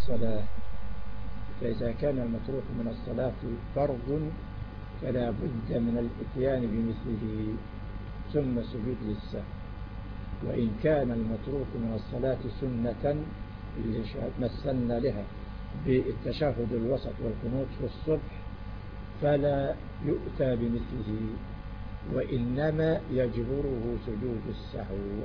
الصلاة فإذا كان المتروك من الصلاة فرض فلا بد من الاتيان بمثله ثم سجود للسهو وإن كان المتروك من الصلاة سنة اللي مثلنا لها بالتشهد الوسط والقنوت في الصبح فلا يؤتى بمثله وإنما يجبره سجود السهو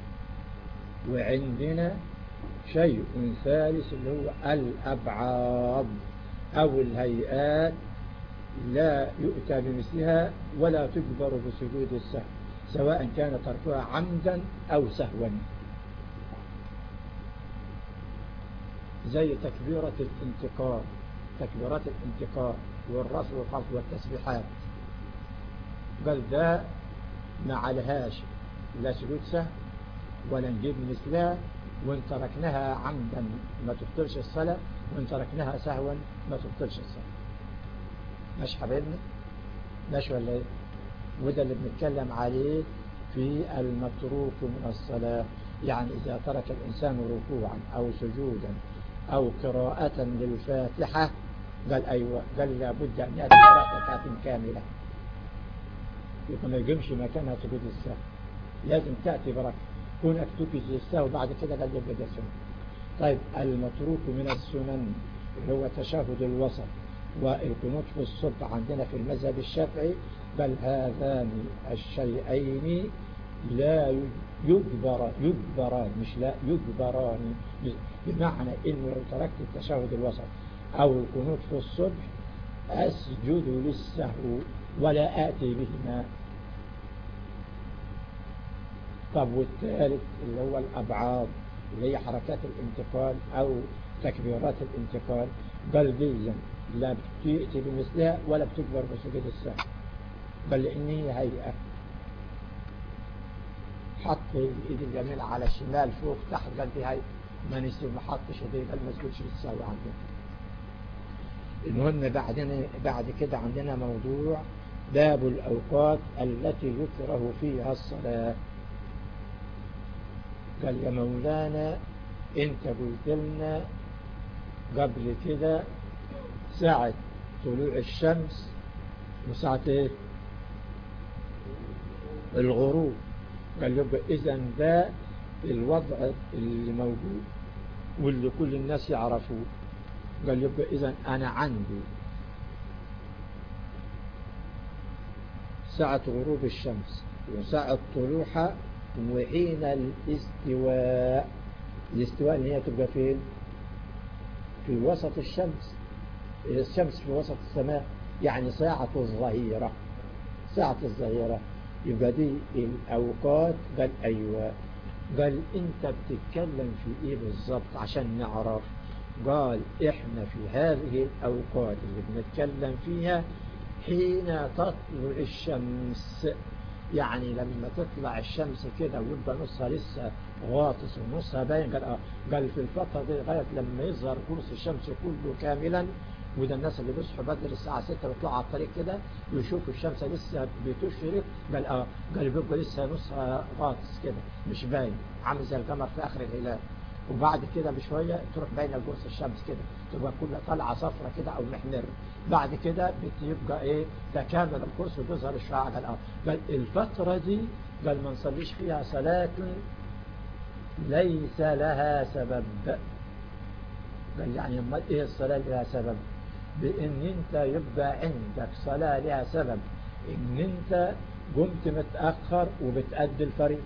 وعندنا شيء ثالث اللي هو الأبعاض أو الهيئات لا يؤتى بمثلها ولا تجبر بسجود السهو سواء كان تركها عمدا أو سهوا زي تكبيرة الانتقال تكبيرات الانتقال والرفع والخفض والتسبيحات قال ده ما عليهاش لا سجود سهو ولا نجيب مثلها وان تركناها عمدا ما تبطلش الصلاة وان تركناها سهوا ما تبطلش الصلاة مش حبيبنا مش ولا ايه وده اللي بنتكلم عليه في المتروك من الصلاة يعني إذا ترك الإنسان ركوعا أو سجودا أو قراءة للفاتحة قال أيوة قال لابد أن يأتي ركعة كاملة يقول ما يقومش مكانها سجود السهو لازم تأتي بركعة كونك تكز السهو بعد كده قال يبقى ده سنة طيب المتروك من السنن اللي هو تشهد الوسط والقنوت في الصبح عندنا في المذهب الشافعي بل هذان الشيئين لا يجبر يجبران مش لا يجبران بمعنى انه لو تركت التشهد الوسط او القنوت في الصبح اسجد للسهو ولا اتي بهما طب والثالث اللي هو الابعاض اللي هي حركات الانتقال او تكبيرات الانتقال قلبيا لا بتأتي بمثلها ولا بتكبر بسجود السهو بل إن هي هيئة حط الإيد اليمين على الشمال فوق تحت قال دي هيئة ما نسي ما حطش ايديه قال ما سجدش بالسهو عندنا المهم بعدين بعد كده عندنا موضوع باب الأوقات التي يكره فيها الصلاة قال يا مولانا انت قلت لنا قبل كده ساعة طلوع الشمس وساعة ايه الغروب قال يبقى اذا ده الوضع اللي موجود واللي كل الناس يعرفوه قال يبقى اذا انا عندي ساعة غروب الشمس وساعة طلوعها وحين الاستواء الاستواء اللي هي تبقى فين في وسط الشمس الشمس في وسط السماء يعني ساعة الظهيرة ساعة الظهيرة يبقى دي الأوقات قال أيوة قال أنت بتتكلم في إيه بالظبط عشان نعرف قال إحنا في هذه الأوقات اللي بنتكلم فيها حين تطلع الشمس يعني لما تطلع الشمس كده ويبقى نصها لسه غاطس ونصها باين قال, آه قال في الفترة دي لغاية لما يظهر قرص الشمس كله كاملا وده الناس اللي بيصحوا بدري الساعة 6 ويطلعوا على الطريق كده يشوفوا الشمس لسه بتشرق قال اه قال بيبقى لسه نصها غاطس كده مش باين عامل زي القمر في آخر الهلال وبعد كده بشوية تروح باينه قرص الشمس كده تبقى كلها طالعة صفرة كده أو محمر بعد كده بتبقى ايه تكامل القرص وتظهر الشعاع قال اه قال الفترة دي قال ما نصليش فيها صلاة ليس لها سبب قال يعني امال ايه الصلاة لها سبب بان انت يبقى عندك صلاة لها سبب ان انت قمت متأخر وبتأدي الفريض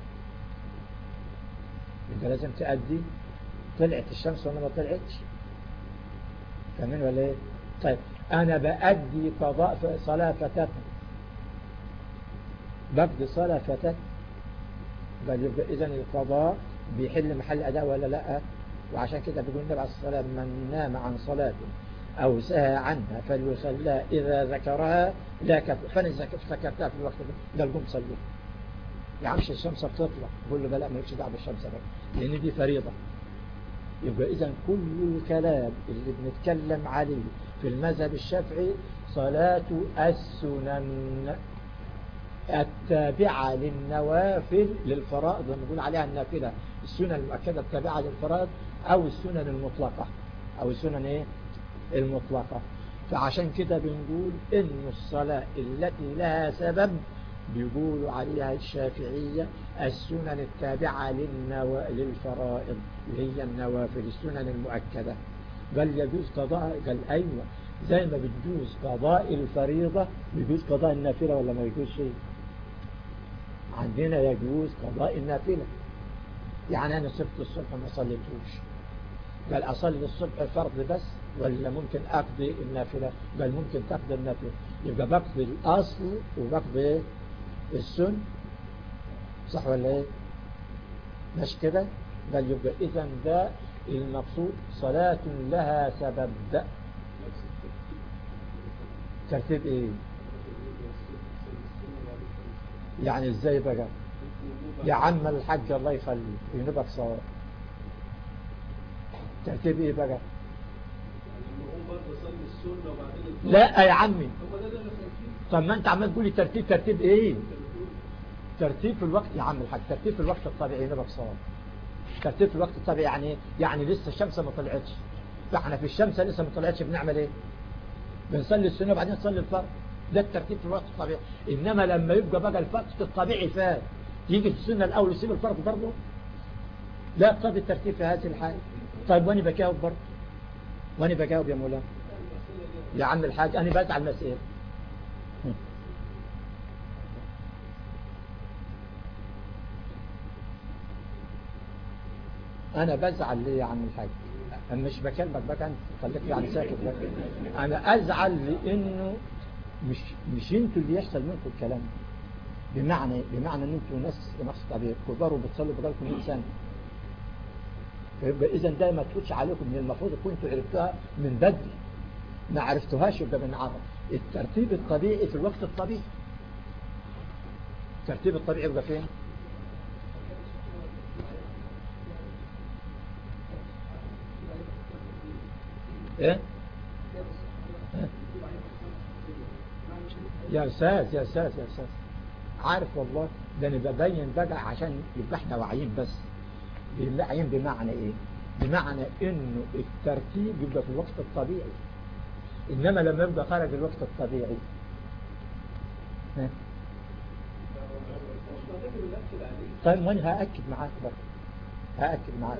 انت لازم تأدي طلعت الشمس ولا ما طلعتش فاهمين ولا ايه طيب انا بأدي قضاء صلاة فتاة بقضي صلاة فتاة قال يبقى اذا القضاء بيحل محل اداء ولا لا وعشان كده بيقول النبي عليه الصلاة والسلام من نام عن صلاة أو سهى عنها فليصلى إذا ذكرها لا كفر فأنا ذكرتها في الوقت ده قوم صلي يا عمش الشمس بتطلع قول له بلا ما يكش دعوه بالشمس بقى لأن دي فريضة يبقى إذا كل الكلام اللي بنتكلم عليه في المذهب الشافعي صلاة السنن التابعة للنوافل للفرائض نقول عليها النافلة السنة المؤكدة التابعة للفرائض أو السنن المطلقة أو السنن إيه المطلقة فعشان كده بنقول إن الصلاة التي لها سبب بيقولوا عليها الشافعية السنن التابعة للنو... للفرائض اللي هي النوافل السنن المؤكدة قال يجوز قضاء قال أيوة زي ما بتجوز قضاء الفريضة بيجوز قضاء النافلة ولا ما يجوز شيء عندنا يجوز قضاء النافلة يعني أنا صرت الصبح ما صليتوش قال أصلي الصبح فرض بس ولا ممكن أقضي النافلة قال ممكن تقضي النافلة يبقى بقضي الأصل وبقضي السن صح ولا ايه مش كده قال يبقى إذا ده المقصود صلاة لها سبب ده ترتيب ايه يعني ازاي بقى يا عم الحاج الله يخليك ينبك صواب ترتيب ايه بقى لا يا عمي طب ما انت عمال تقول لي ترتيب ترتيب ايه ترتيب في الوقت يا عم الحاج ترتيب في الوقت الطبيعي ينبك صواب ترتيب في الوقت الطبيعي يعني ايه يعني لسه الشمس ما طلعتش فاحنا في الشمس لسه ما طلعتش بنعمل ايه بنصلي السنة وبعدين نصلي الفرض ده الترتيب في الوقت الطبيعي إنما لما يبقى بقى الوقت الطبيعي فات يجي في السنة الأول يسيب الفرض برضه لا يقتضي الترتيب في هذه الحالة طيب واني بجاوب برضه واني بجاوب يا مولانا يا عم الحاج أنا بزعل مسئلة أنا بزعل ليه يا عم الحاج أنا مش بكلمك بقى أنت خليك يعني ساكت بقى أنا أزعل لأنه مش مش أنتوا اللي يحصل منكم الكلام بمعنى بمعنى أن أنتوا ناس نفس طبيعي كبار وبتصلوا بقالكم 100 سنة فيبقى إذا ده ما تفوتش عليكم من المفروض كنتوا عرفتوها من بدري ما عرفتوهاش يبقى بنعرف الترتيب الطبيعي في الوقت الطبيعي الترتيب الطبيعي يبقى فين؟ ايه يا استاذ يا استاذ يا استاذ عارف والله ده انا ببين بقى عشان يبقى احنا واعيين بس واعيين بمعنى ايه بمعنى انه الترتيب يبقى في الوقت الطبيعي انما لما يبقى خارج الوقت الطبيعي ها طيب وانا هاكد معاك بقى هاكد معاك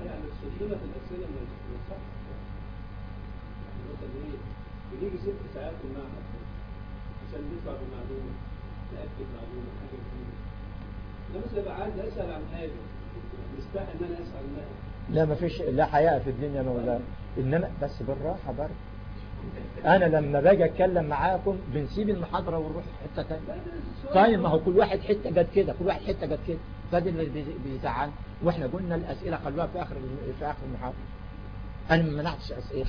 بنيجي ست ساعات في المعهد عشان نطلع بمعلومة نأكد معلومة حاجة جديدة أنا مثلا بقى عايز أسأل عن حاجة مستحي إن أنا أسأل عنها لا ما فيش لا حياء في الدنيا مولانا إنما بس بالراحة برضه أنا لما باجي أتكلم معاكم بنسيب المحاضرة ونروح حتة تانية طيب ما هو كل واحد حتة جت كده كل واحد حتة جت كده فده اللي بيزعل واحنا قلنا الأسئلة خلوها في آخر في آخر المحاضرة أنا ما منعتش أسئلة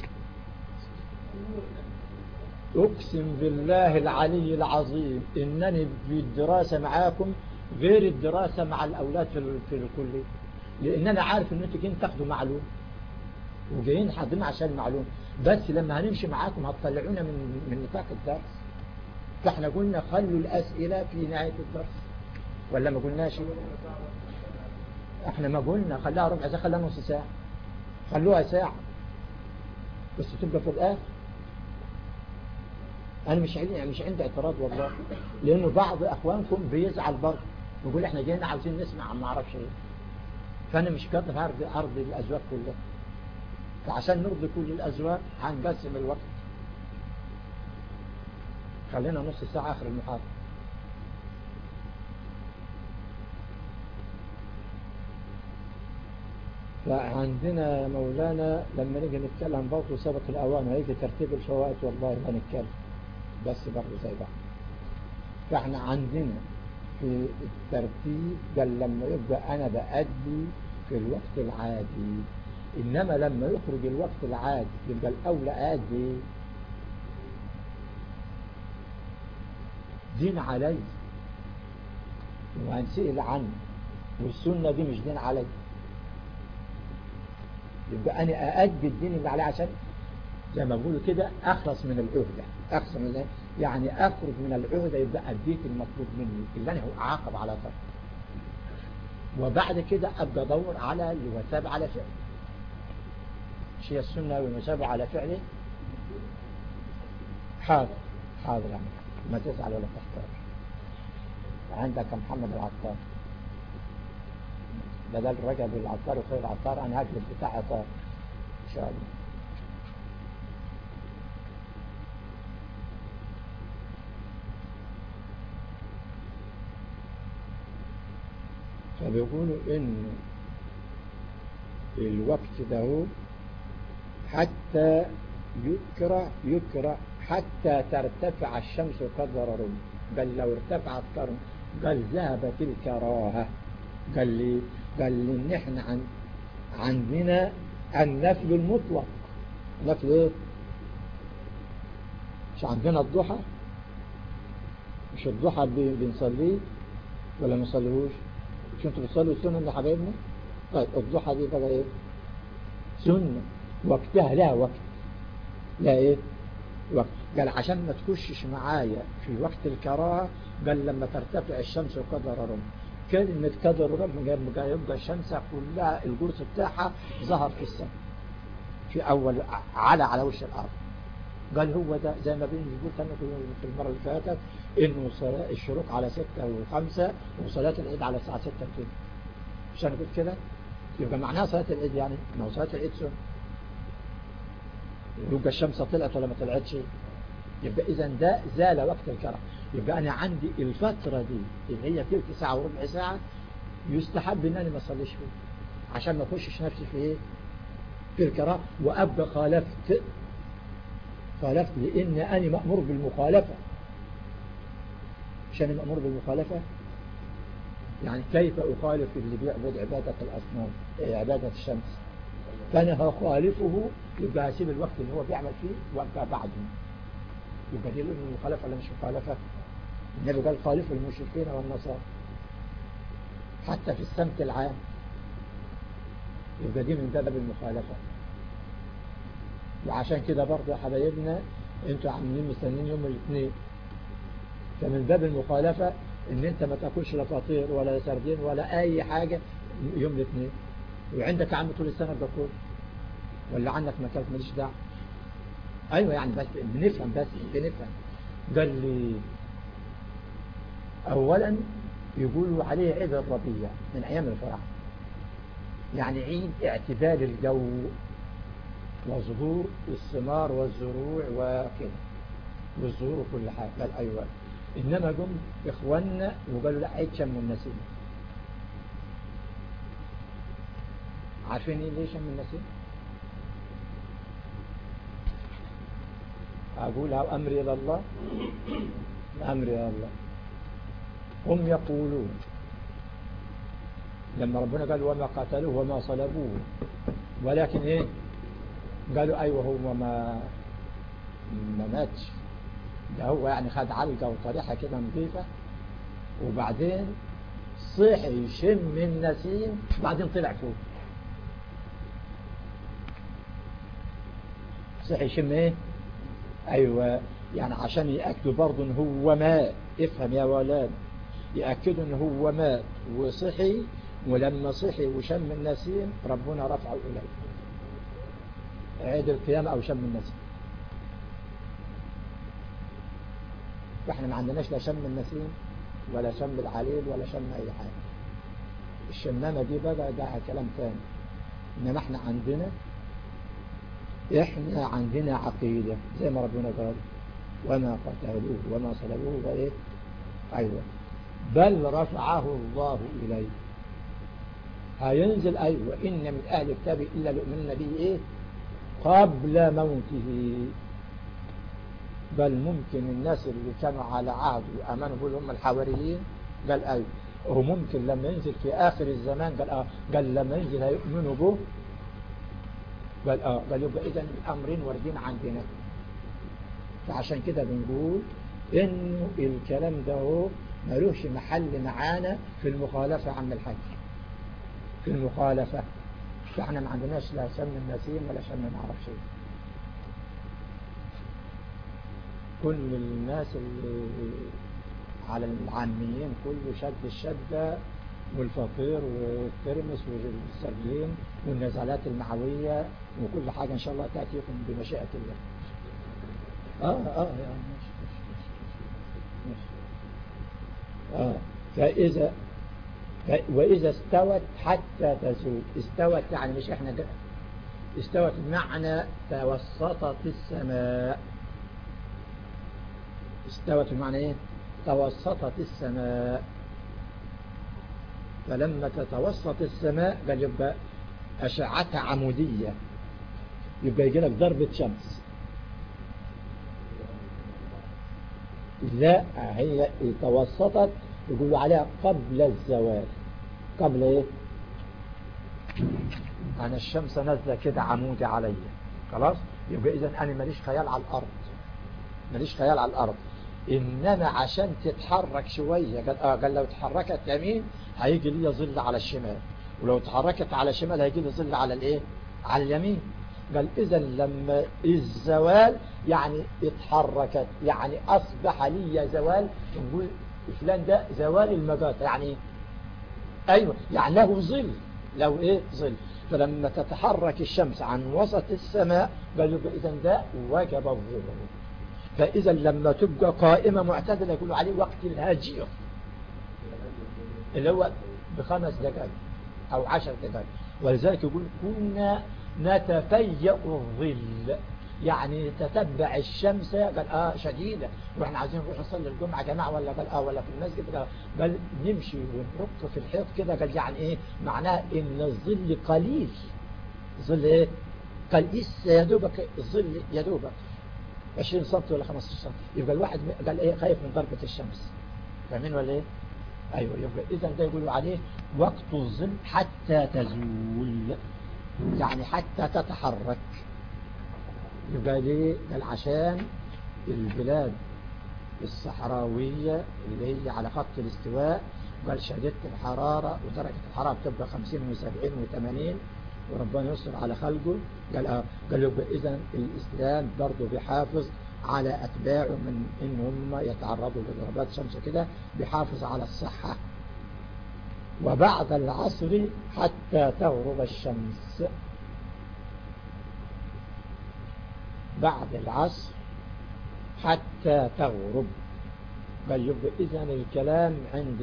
أقسم بالله العلي العظيم إنني في الدراسة معاكم غير الدراسة مع الأولاد في في الكلية لأن أنا عارف إن أنتوا جايين تاخدوا معلوم وجايين حاضرين عشان المعلوم بس لما هنمشي معاكم هتطلعونا من من نطاق الدرس فاحنا قلنا خلوا الأسئلة في نهاية الدرس ولا ما قلناش احنا ما قلنا خلاها ربع ساعة خلاها نص ساعة خلوها ساعة بس تبقى في الآخر أنا مش عندي يعني مش عندي اعتراض والله لأنه بعض أخوانكم بيزعل برضه يقول إحنا جينا عاوزين نسمع ما أعرفش إيه فأنا مش قادر أرضي أرضي الأزواج كلها فعشان نرضي كل الأزواج هنقسم الوقت خلينا نص ساعة آخر المحاضرة فعندنا مولانا لما نيجي نتكلم برضه سبق الأوان هيجي ترتيب الفوائد والله هنتكلم بس برضه زي بعض فاحنا عندنا في الترتيب قال لما يبقى أنا بأدي في الوقت العادي إنما لما يخرج الوقت العادي يبقى الأولى أدي دين علي وهنسئل عنه والسنة دي مش دين علي يبقى أنا أأدي الدين اللي عليه عشان زي ما بقولوا كده أخلص من العهدة أخلص من يعني أخرج من العهدة يبقى أديت المطلوب مني اللي أنا هو أعاقب على ترك وبعد كده أبقى أدور على الوثاب على فعل مش هي السنة والمشابه على فعله حاضر حاضر يعني ما تزعل ولا تحتاج عندك محمد العطار بدل رجب العطار وخير العطار انا هجلب بتاع عطار ان شاء الله فبيقولوا ان الوقت ده حتى يكره يكره حتى ترتفع الشمس قدر رمح قال لو ارتفعت قرن قال ذهبت الكراهة قال لي قال لي ان احنا عن عندنا النفل المطلق نفل ايه مش عندنا الضحى مش الضحى بنصليه ولا ما نصليهوش مش انتوا بتصلوا السنة يا حبايبنا طيب الضحى دي بقى ايه سنة وقتها لها وقت لا ايه وقت قال عشان ما تخشش معايا في وقت الكراهة قال لما ترتفع الشمس قدر رمح كلمة قدر رمح يبقى الشمس كلها القرص بتاعها ظهر في السماء في أول على على وش الأرض قال هو ده زي ما بنقول تاني في المرة اللي فاتت إنه الشروق على ستة وخمسة وصلاة العيد على الساعة ستة وكده مش أنا قلت كده يبقى معناها صلاة العيد يعني ما هو صلاة العيد سنة يبقى الشمس طلعت ولا ما طلعتش يبقى إذا ده زال وقت الكره يبقى أنا عندي الفترة دي اللي هي تلت ساعة وربع ساعة يستحب إن أنا ما أصليش فيه عشان ما أخشش نفسي في إيه في الكراهه وأبقى خالفت خالفت لأن أنا مأمور بالمخالفة عشان مأمور بالمخالفة يعني كيف أخالف اللي بيعبد عبادة الأصنام عبادة الشمس فأنا هخالفه يبقى هسيب الوقت اللي هو بيعمل فيه وأبقى بعده يبقى دي انه مخالفة ولا مش مخالفة النبي قال خالفوا المشركين والنصارى حتى في السمت العام يبقى دي من باب المخالفة وعشان كده برضه يا حبايبنا انتوا عاملين مستنيين يوم الاثنين فمن باب المخالفة ان انت ما تاكلش لا فطير ولا سردين ولا اي حاجة يوم الاثنين وعندك عم طول السنة بتاكل ولا عندك مكان ماليش دعوه ايوه يعني بس بنفهم بس بنفهم قال لي اولا يقولوا عليه عيد الربيع من ايام الفرح يعني عيد اعتدال الجو وظهور الثمار والزروع وكده والزهور وكل حاجة قال ايوه انما جم اخواننا وقالوا لا عيد شم النسيم عارفين ايه ليه شم النسيم أقولها أمري إلى الله أمري إلى الله هم يقولون لما ربنا قال وما قتلوه وما صلبوه ولكن إيه قالوا أيوه هو ما ما ماتش ده هو يعني خد علقة وطريحة كده نظيفة وبعدين صحي يشم النسيم بعدين طلع فوق صحي يشم ايه أيوة يعني عشان يأكدوا برضه ان هو مات افهم يا ولاد يأكدوا ان هو مات وصحي ولما صحي وشم النسيم ربنا رفعه إليه عيد القيامة أو شم النسيم فاحنا ما عندناش لا شم النسيم ولا شم العليل ولا شم أي حاجة الشمامة دي بقى ده كلام تاني إنما احنا عندنا احنا عندنا عقيدة زي ما ربنا قال وما قتلوه وما صلبوه وإيه أيوة بل رفعه الله إليه هينزل أيوة إن من أهل الكتاب إلا لؤمن به إيه قبل موته بل ممكن الناس اللي كانوا على عهد وأمنوا به هم الحواريين قال أيوة وممكن لما ينزل في آخر الزمان قال آه قال لما ينزل هيؤمنوا به قال اه قال يبقى اذا الامرين واردين عندنا فعشان كده بنقول انه الكلام ده هو ملوش محل معانا في المخالفة عن الحج في المخالفة فاحنا ما عندناش لا شم النسيم ولا شم ما اعرفش ايه كل الناس اللي على العاميين كله شد الشدة والفطير والترمس والسردين والنزلات المعوية وكل حاجة إن شاء الله تأتيكم بمشيئة الله آه آه يعني ماشي ماشي ماشي آه فإذا وإذا استوت حتى تزول استوت يعني مش احنا ده استوت بمعنى توسطت السماء استوت بمعنى ايه توسطت السماء فلما تتوسط السماء قال يبقى أشعتها عمودية يبقى يجي لك ضربة شمس لا هي توسطت يقولوا عليها قبل الزوال قبل ايه أنا الشمس نازلة كده عمودي عليا خلاص يبقى إذا أنا ماليش خيال على الأرض ماليش خيال على الأرض إنما عشان تتحرك شوية قال, آه قال لو تحركت يمين هيجي لي ظل على الشمال ولو تحركت على الشمال هيجي لي ظل على الايه على اليمين قال إذا لما الزوال يعني اتحركت يعني أصبح لي زوال نقول فلان ده زوال المجات يعني أيوة يعني له ظل له إيه ظل فلما تتحرك الشمس عن وسط السماء قال يبقى إذا ده وجب الظل فإذا لما تبقى قائمة معتدلة يقولوا عليه وقت الهاجير اللي هو بخمس دقائق أو عشر دقائق ولذلك يقول كنا نتفيأ الظل يعني تتبع الشمس قال اه شديدة واحنا عايزين نروح نصلي الجمعة جماعة ولا قال اه ولا في المسجد قال بل نمشي ونرك في الحيط كده قال يعني ايه معناه ان الظل قليل ظل ايه قال إس يا دوبك الظل يا دوبك 20 سم ولا 15 سم يبقى الواحد قال ايه خايف من ضربة الشمس فاهمين ولا ايه ايوه يبقى اذا ده يقولوا عليه وقت الظل حتى تزول يعني حتى تتحرك يبقى ليه قال عشان البلاد الصحراوية اللي هي على خط الاستواء قال شديدة الحرارة ودرجة الحرارة بتبقى 50 و70 و80 وربنا يصر على خلقه قال اه قال يبقى اذا الاسلام برضه بيحافظ على اتباعه من ان هم يتعرضوا لضربات شمس كده بيحافظ على الصحة وبعد العصر حتى تغرب الشمس بعد العصر حتى تغرب قال يبقى إذا الكلام عند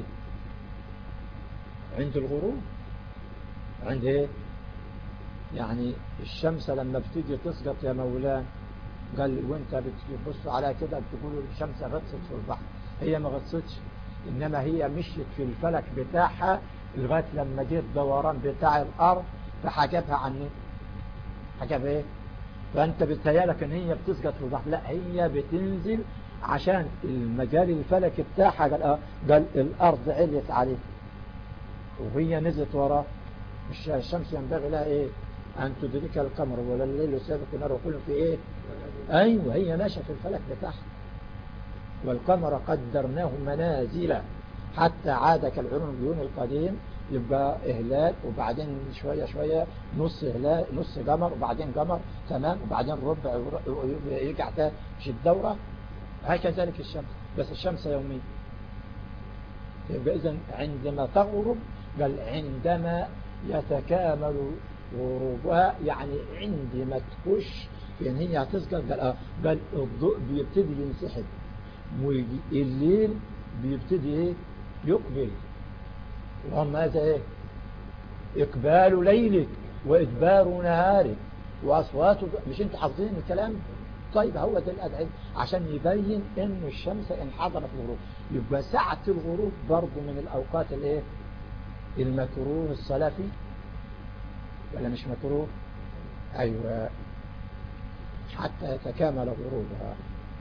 عند الغروب عند ايه يعني الشمس لما بتيجي تسقط يا مولانا قال وانت بتبص عليها كده بتقول الشمس غطست في البحر هي ما غطستش انما هي مشيت في الفلك بتاعها لغايه لما جه الدوران بتاع الارض فحجبها عني حجب ايه فانت بتهيالك ان هي بتسقط في البحر لا هي بتنزل عشان المجال الفلكي بتاعها قال, اه قال الارض عليت عليه وهي نزلت وراه مش الشمس ينبغي لها ايه ان تدرك القمر ولا الليل سابق النار وكل في ايه ايوه هي ماشيه في الفلك بتاعها والقمر قدرناه منازل حتى عاد كالعلوم الديون القديم يبقى إهلال وبعدين شوية شوية نص إهلال نص قمر وبعدين قمر تمام وبعدين ربع يرجع تاني مش الدورة هكذلك الشمس بس الشمس يوميا يبقى إذا عندما تغرب بل عندما يتكامل غروبها يعني عندما تخش في ان هي هتسقط قال اه قال الضوء بيبتدي ينسحب والليل بيبتدي ايه يقبل اللهم هذا ايه اقبال ليلك وادبار نهارك واصوات مش انت حافظين الكلام طيب هو ده الادعية عشان يبين ان الشمس انحدرت الغروب يبقى ساعة الغروب برضه من الاوقات الايه المكروه السلفي ولا مش مكروه ايوه حتى يتكامل غروبها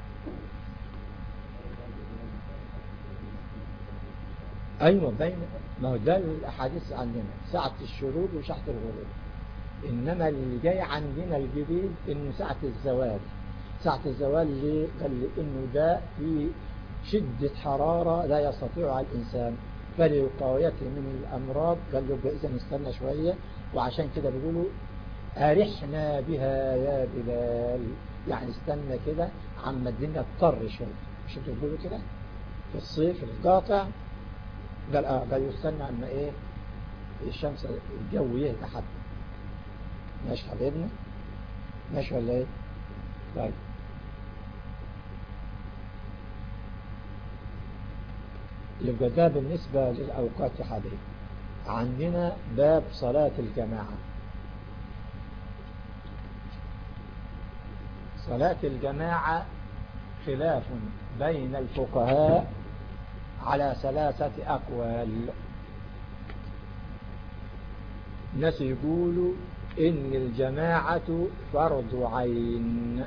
أيوة بين ما هو ده الأحاديث عندنا ساعة الشروق وساعة الغروب إنما اللي جاي عندنا الجديد إنه ساعة الزوال ساعة الزوال ليه؟ قال لي إنه ده في شدة حرارة لا يستطيعها الإنسان فلوقايته من الأمراض قال له إذا نستنى شوية وعشان كده بيقولوا أرحنا بها يا بلال يعني استنى كده عما الدنيا تضطر شوية مش بتقولوا كده في الصيف القاطع قال اه قال يستنى اما ايه الشمس الجو يهدى حتى ماشي حبيبنا ماشي ولا ايه طيب يبقى ده بالنسبة للأوقات يا حبيبي عندنا باب صلاة الجماعة صلاة الجماعة خلاف بين الفقهاء على ثلاثة أقوال ناس يقولوا إن الجماعة فرض عين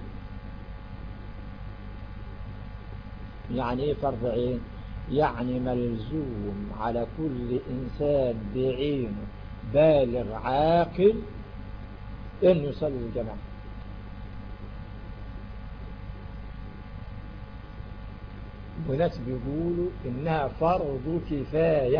يعني إيه فرض عين يعني ملزوم على كل إنسان بعينه بالغ عاقل إنه يصلي الجماعة وناس بيقولوا إنها فرض كفاية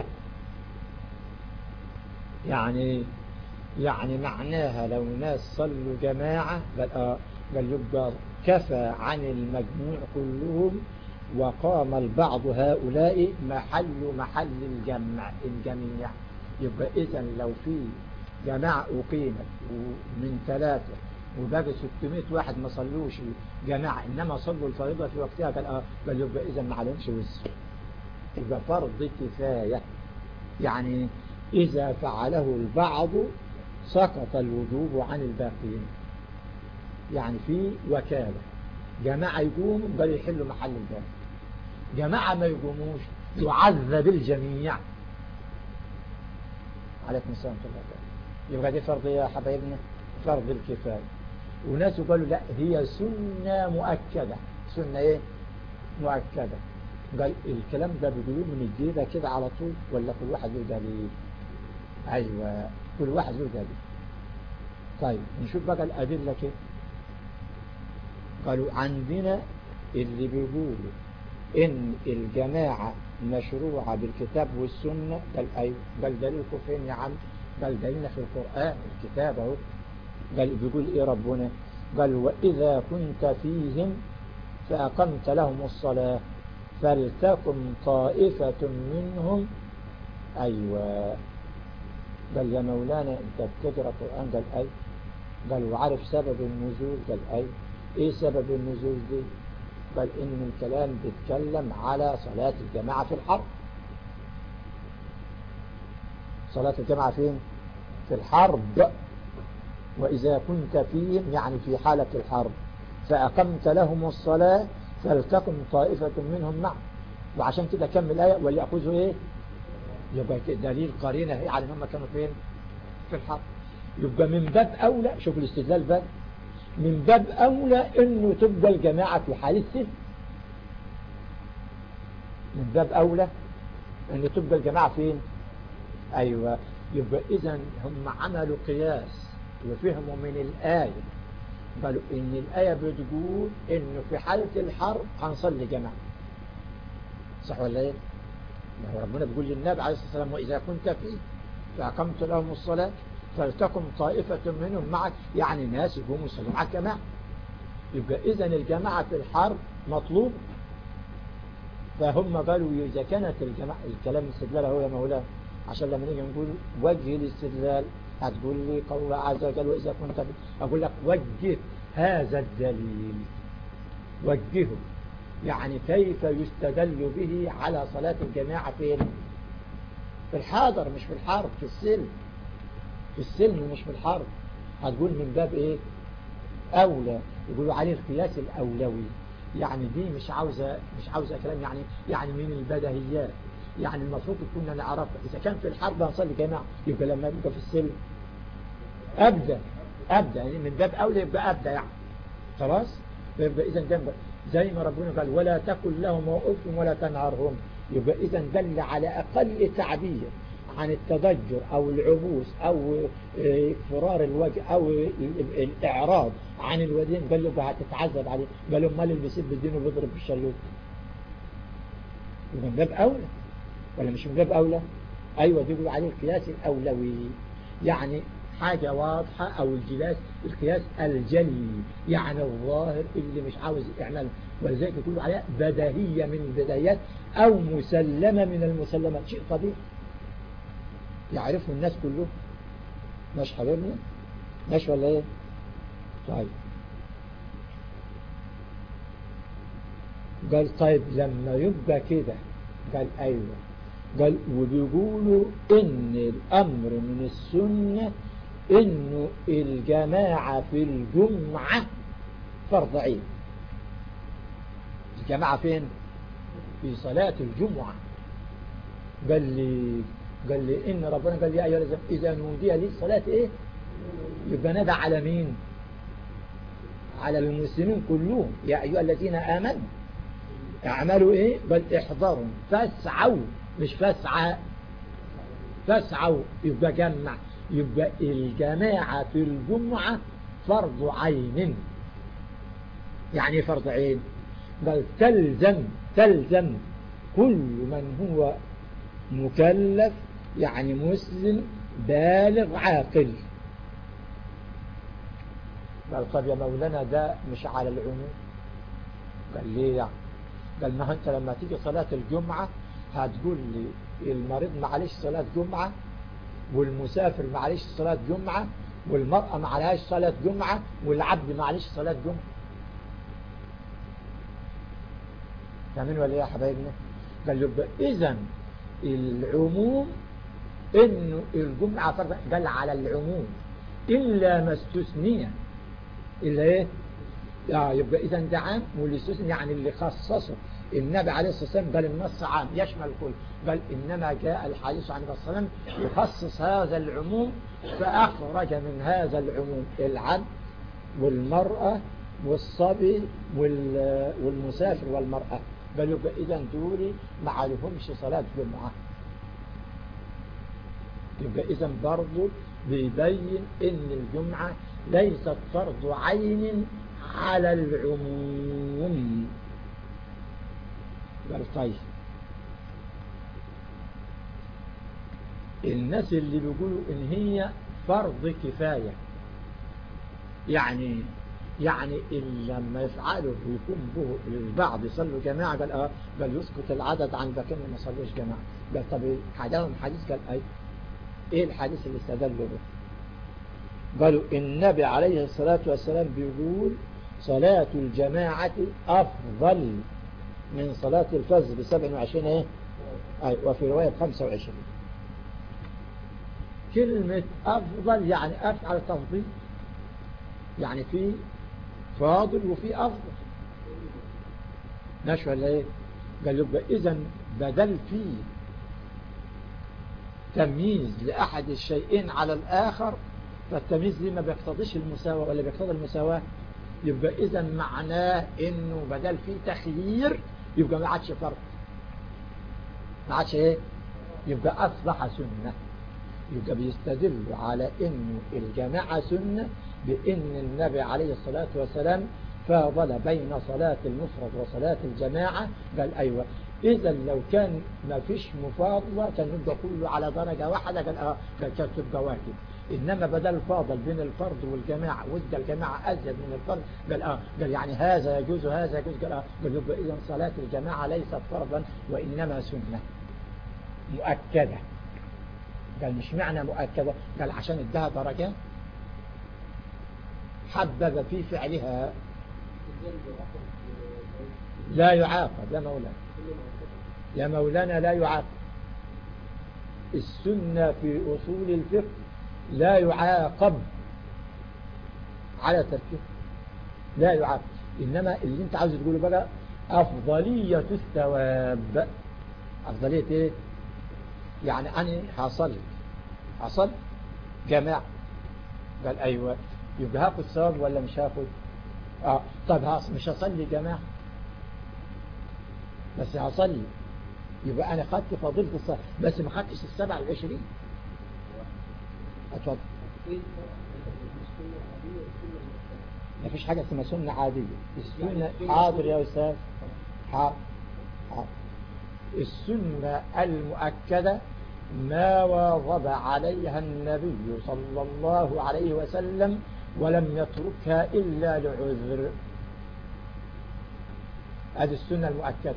يعني يعني معناها لو ناس صلوا جماعة بل, آه بل يبقى كفى عن المجموع كلهم وقام البعض هؤلاء محل محل الجمع الجميع يبقى إذا لو في جماعة أقيمت من ثلاثة وباقي 600 واحد ما صلوش جماعة إنما صلوا الفريضة في وقتها قال آه بل يبقى إذا ما عليهمش وزر يبقى فرض كفاية يعني إذا فعله البعض سقط الوجوب عن الباقين يعني في وكالة جماعة يقوموا بل يحلوا محل الباقي جماعة ما يقوموش يعذب الجميع عليكم السلام ورحمة الله وبركاته يبقى دي فرض يا حبايبنا فرض الكفاية وناس قالوا لا هي سنة مؤكدة سنة ايه مؤكدة قال الكلام ده بيقولوه من الجيبة كده على طول ولا كل واحد له دليل ايوه كل واحد له دليل طيب نشوف بقى الأدلة كده قالوا عندنا اللي بيقولوا ان الجماعة مشروعة بالكتاب والسنة قال ايوه قال دليلكم فين يا عم قال دليلنا في القرآن الكتاب اهو قال بيقول ايه ربنا قال واذا كنت فيهم فاقمت لهم الصلاة فلتكن طائفة منهم ايوه قال يا مولانا انت بتقرا قرآن قال اي قال وعارف سبب النزول قال اي ايه سبب النزول دي قال ان الكلام بيتكلم على صلاة الجماعة في الحرب صلاة الجماعة فين في الحرب وإذا كنت فيهم يعني في حالة الحرب فأقمت لهم الصلاة فلتكن طائفة منهم معك وعشان كده كمل الآية وليأخذوا إيه يبقى دليل قرينة هي على هم كانوا فين في الحرب يبقى من باب أولى شوف الاستدلال بقى من باب أولى إنه تبقى الجماعة في حال السن من باب أولى إنه تبقى الجماعة فين أيوة يبقى إذا هم عملوا قياس وفهموا من الآية قالوا إن الآية بتقول إنه في حالة الحرب هنصلي جماعة صح ولا إيه؟ ما هو ربنا بيقول للنبي عليه الصلاة والسلام وإذا كنت فيه فأقمت لهم الصلاة فلتكن طائفة منهم معك يعني ناس يقوموا يصلوا معك جماعة يبقى إذا الجماعة في الحرب مطلوب فهم قالوا إذا كانت الجماعة الكلام الاستدلال هو يا مولانا عشان لما نيجي نقول وجه الاستدلال هتقول لي قول الله عز وجل وإذا كنت أقول لك وجه هذا الدليل وجهه يعني كيف يستدل به على صلاة الجماعة فين في الحاضر مش في الحرب في السلم في السلم مش في الحرب هتقول من باب ايه اولى يقولوا عليه القياس الاولوي يعني دي مش عاوزة مش عاوزة كلام يعني يعني من البدهيات يعني المفروض كنا نعرفها إذا كان في الحرب هنصلي جماعة يبقى لما يبقى في السلم أبدأ أبدأ يعني من باب أولى يبقى أبدأ يعني خلاص يبقى إذا جنب زي ما ربنا قال ولا تكن لهم وقف ولا تنهرهم يبقى إذا دل على أقل تعبير عن التضجر أو العبوس أو فرار الوجه أو الإعراض عن الودين قال له هتتعذب عليه قال له امال اللي بيسيب الدين وبيضرب بالشلوت من باب أولى ولا مش من باب أولى أيوة دي بيقول عليه القياس الأولوي يعني حاجة واضحة أو الجلاس القياس الجلي يعني الظاهر اللي مش عاوز إعمال ولذلك يقولوا عليها بدهية من البدايات أو مسلمة من المسلمات شيء طبيعي يعرفه الناس كله مش حبيبنا مش ولا ايه طيب قال طيب لما يبقى كده قال ايوه قال وبيقولوا ان الامر من السنة انه الجماعة في الجمعة فرض عين الجماعة فين في صلاة الجمعة قال لي قال لي إن ربنا قال لي أيها الذين إذا نودي للصلاة إيه يبقى ندى على مين على المسلمين كلهم يا أيها الذين آمنوا اعملوا إيه بل احضروا فاسعوا مش فاسعى فاسعوا يبقى جمع يبقى الجماعة في الجمعة فرض عين يعني فرض عين بل تلزم تلزم كل من هو مكلف يعني مسلم بالغ عاقل قال طب يا مولانا ده مش على العموم قال ليه يعني قال ما انت لما تيجي صلاة الجمعة هتقول لي المريض معلش صلاة جمعة والمسافر معلش صلاة جمعة والمرأة معلهاش صلاة جمعة والعبد معلش صلاة جمعة فاهمين ولا ايه يا حبايبنا قال له اذا العموم انه الجمعة فرض قال على العموم الا ما استثني الا ايه آه يبقى اذا ده عام واللي استثني يعني اللي خصصه النبي عليه الصلاة والسلام قال النص عام يشمل الكل قال إنما جاء الحديث عن الصلاة والسلام يخصص هذا العموم فأخرج من هذا العموم العبد والمرأة والصبي والمسافر والمرأة قال يبقى إذا دوري ما عليهمش صلاة جمعة يبقى إذا برضه بيبين إن الجمعة ليست فرض عين على العموم قال طيب الناس اللي بيقولوا ان هي فرض كفاية يعني يعني إن لما يفعلوا ويكون به البعض يصلوا جماعة قال اه قال يسقط العدد عن باقين ما صلوش جماعة قال طب حداهم حديث قال اي ايه الحديث اللي استدلوا به قالوا النبي عليه الصلاة والسلام بيقول صلاة الجماعة أفضل من صلاة الفجر ب 27 ايه أي وفي رواية ب 25 كلمة أفضل يعني أفعل تفضيل يعني في فاضل وفي أفضل ماشي ولا ايه قال يبقى إذا بدل في تمييز لأحد الشيئين على الآخر فالتمييز دي ما بيقتضيش المساواة ولا بيقتضي المساواة يبقى إذا معناه إنه بدل في تخيير يبقى ما عادش فرق ما عادش ايه يبقى أصبح سنة يبقى بيستدل على إنه الجماعة سنة بإن النبي عليه الصلاة والسلام فاضل بين صلاة المفرد وصلاة الجماعة قال أيوة إذا لو كان ما فيش مفاضلة كان يبقى كله على درجة واحدة قال آه كانت تبقى واجب إنما بدل فاضل بين الفرد والجماعة ودى الجماعة أزيد من الفرد قال آه قال يعني هذا يجوز وهذا يجوز قال آه قال يبقى إذا صلاة الجماعة ليست فرضا وإنما سنة مؤكدة قال مش معنى مؤكدة قال عشان ادها درجة حبب في فعلها لا يعاقب يا مولانا يا مولانا لا يعاقب السنة في أصول الفقه لا يعاقب على تركه لا يعاقب إنما اللي انت عاوز تقوله بقى أفضلية الثواب أفضلية إيه يعني أنا هصلي هصلي جماعة قال أيوة يبقى هاخد ثواب ولا مش هاخد آه طب مش هصلي جماعة بس هصلي يبقى أنا خدت فضيلة الصلاة بس ما خدتش السبع العشرين اتفضل ما فيش حاجة اسمها سنة عادية السنة حاضر يا أستاذ حاضر حاضر السنة المؤكدة ما واظب عليها النبي صلى الله عليه وسلم ولم يتركها إلا لعذر هذه السنة المؤكدة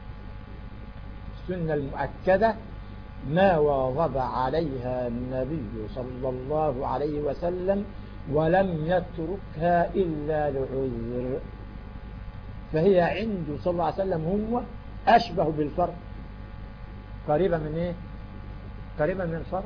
السنة المؤكدة ما واظب عليها النبي صلى الله عليه وسلم ولم يتركها إلا لعذر فهي عنده صلى الله عليه وسلم هو أشبه بالفرد قريبة من إيه قريبة من الفرد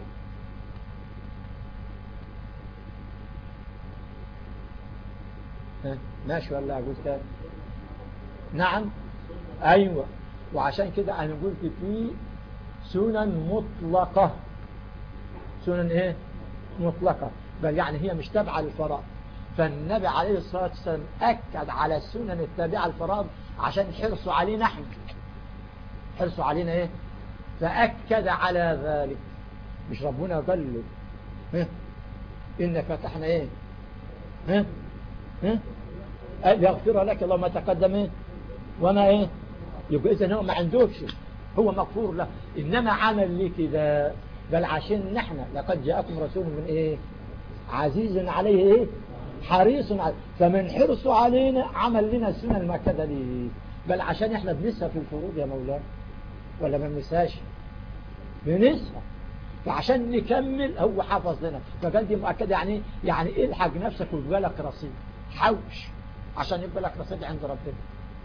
ماشي ولا أقول كده نعم أيوة وعشان كده أنا قلت في سنن مطلقة سنن إيه مطلقة بل يعني هي مش تابعة للفرائض فالنبي عليه الصلاة والسلام أكد على السنن التابعة للفرائض عشان حرصوا علينا احنا حرصوا علينا ايه فأكد على ذلك مش ربنا قال له ها إن فتحنا ايه ها ها يغفر لك الله ما تقدم ايه وما ايه يبقى اذا هو ما عندوش هو مغفور له انما عمل ليه كده بل عشان نحن لقد جاءكم رسول من ايه عزيز عليه ايه حريص عليه فمن حرصه علينا عمل لنا السنة المؤكدة ليه بل عشان احنا بنسها في الفروض يا مولانا ولا ما بنساش بنسها فعشان نكمل هو حافظ لنا فقال دي مؤكدة يعني يعني الحق نفسك ويبقى لك رصيد حوش عشان يبقى لك رصيد عند ربنا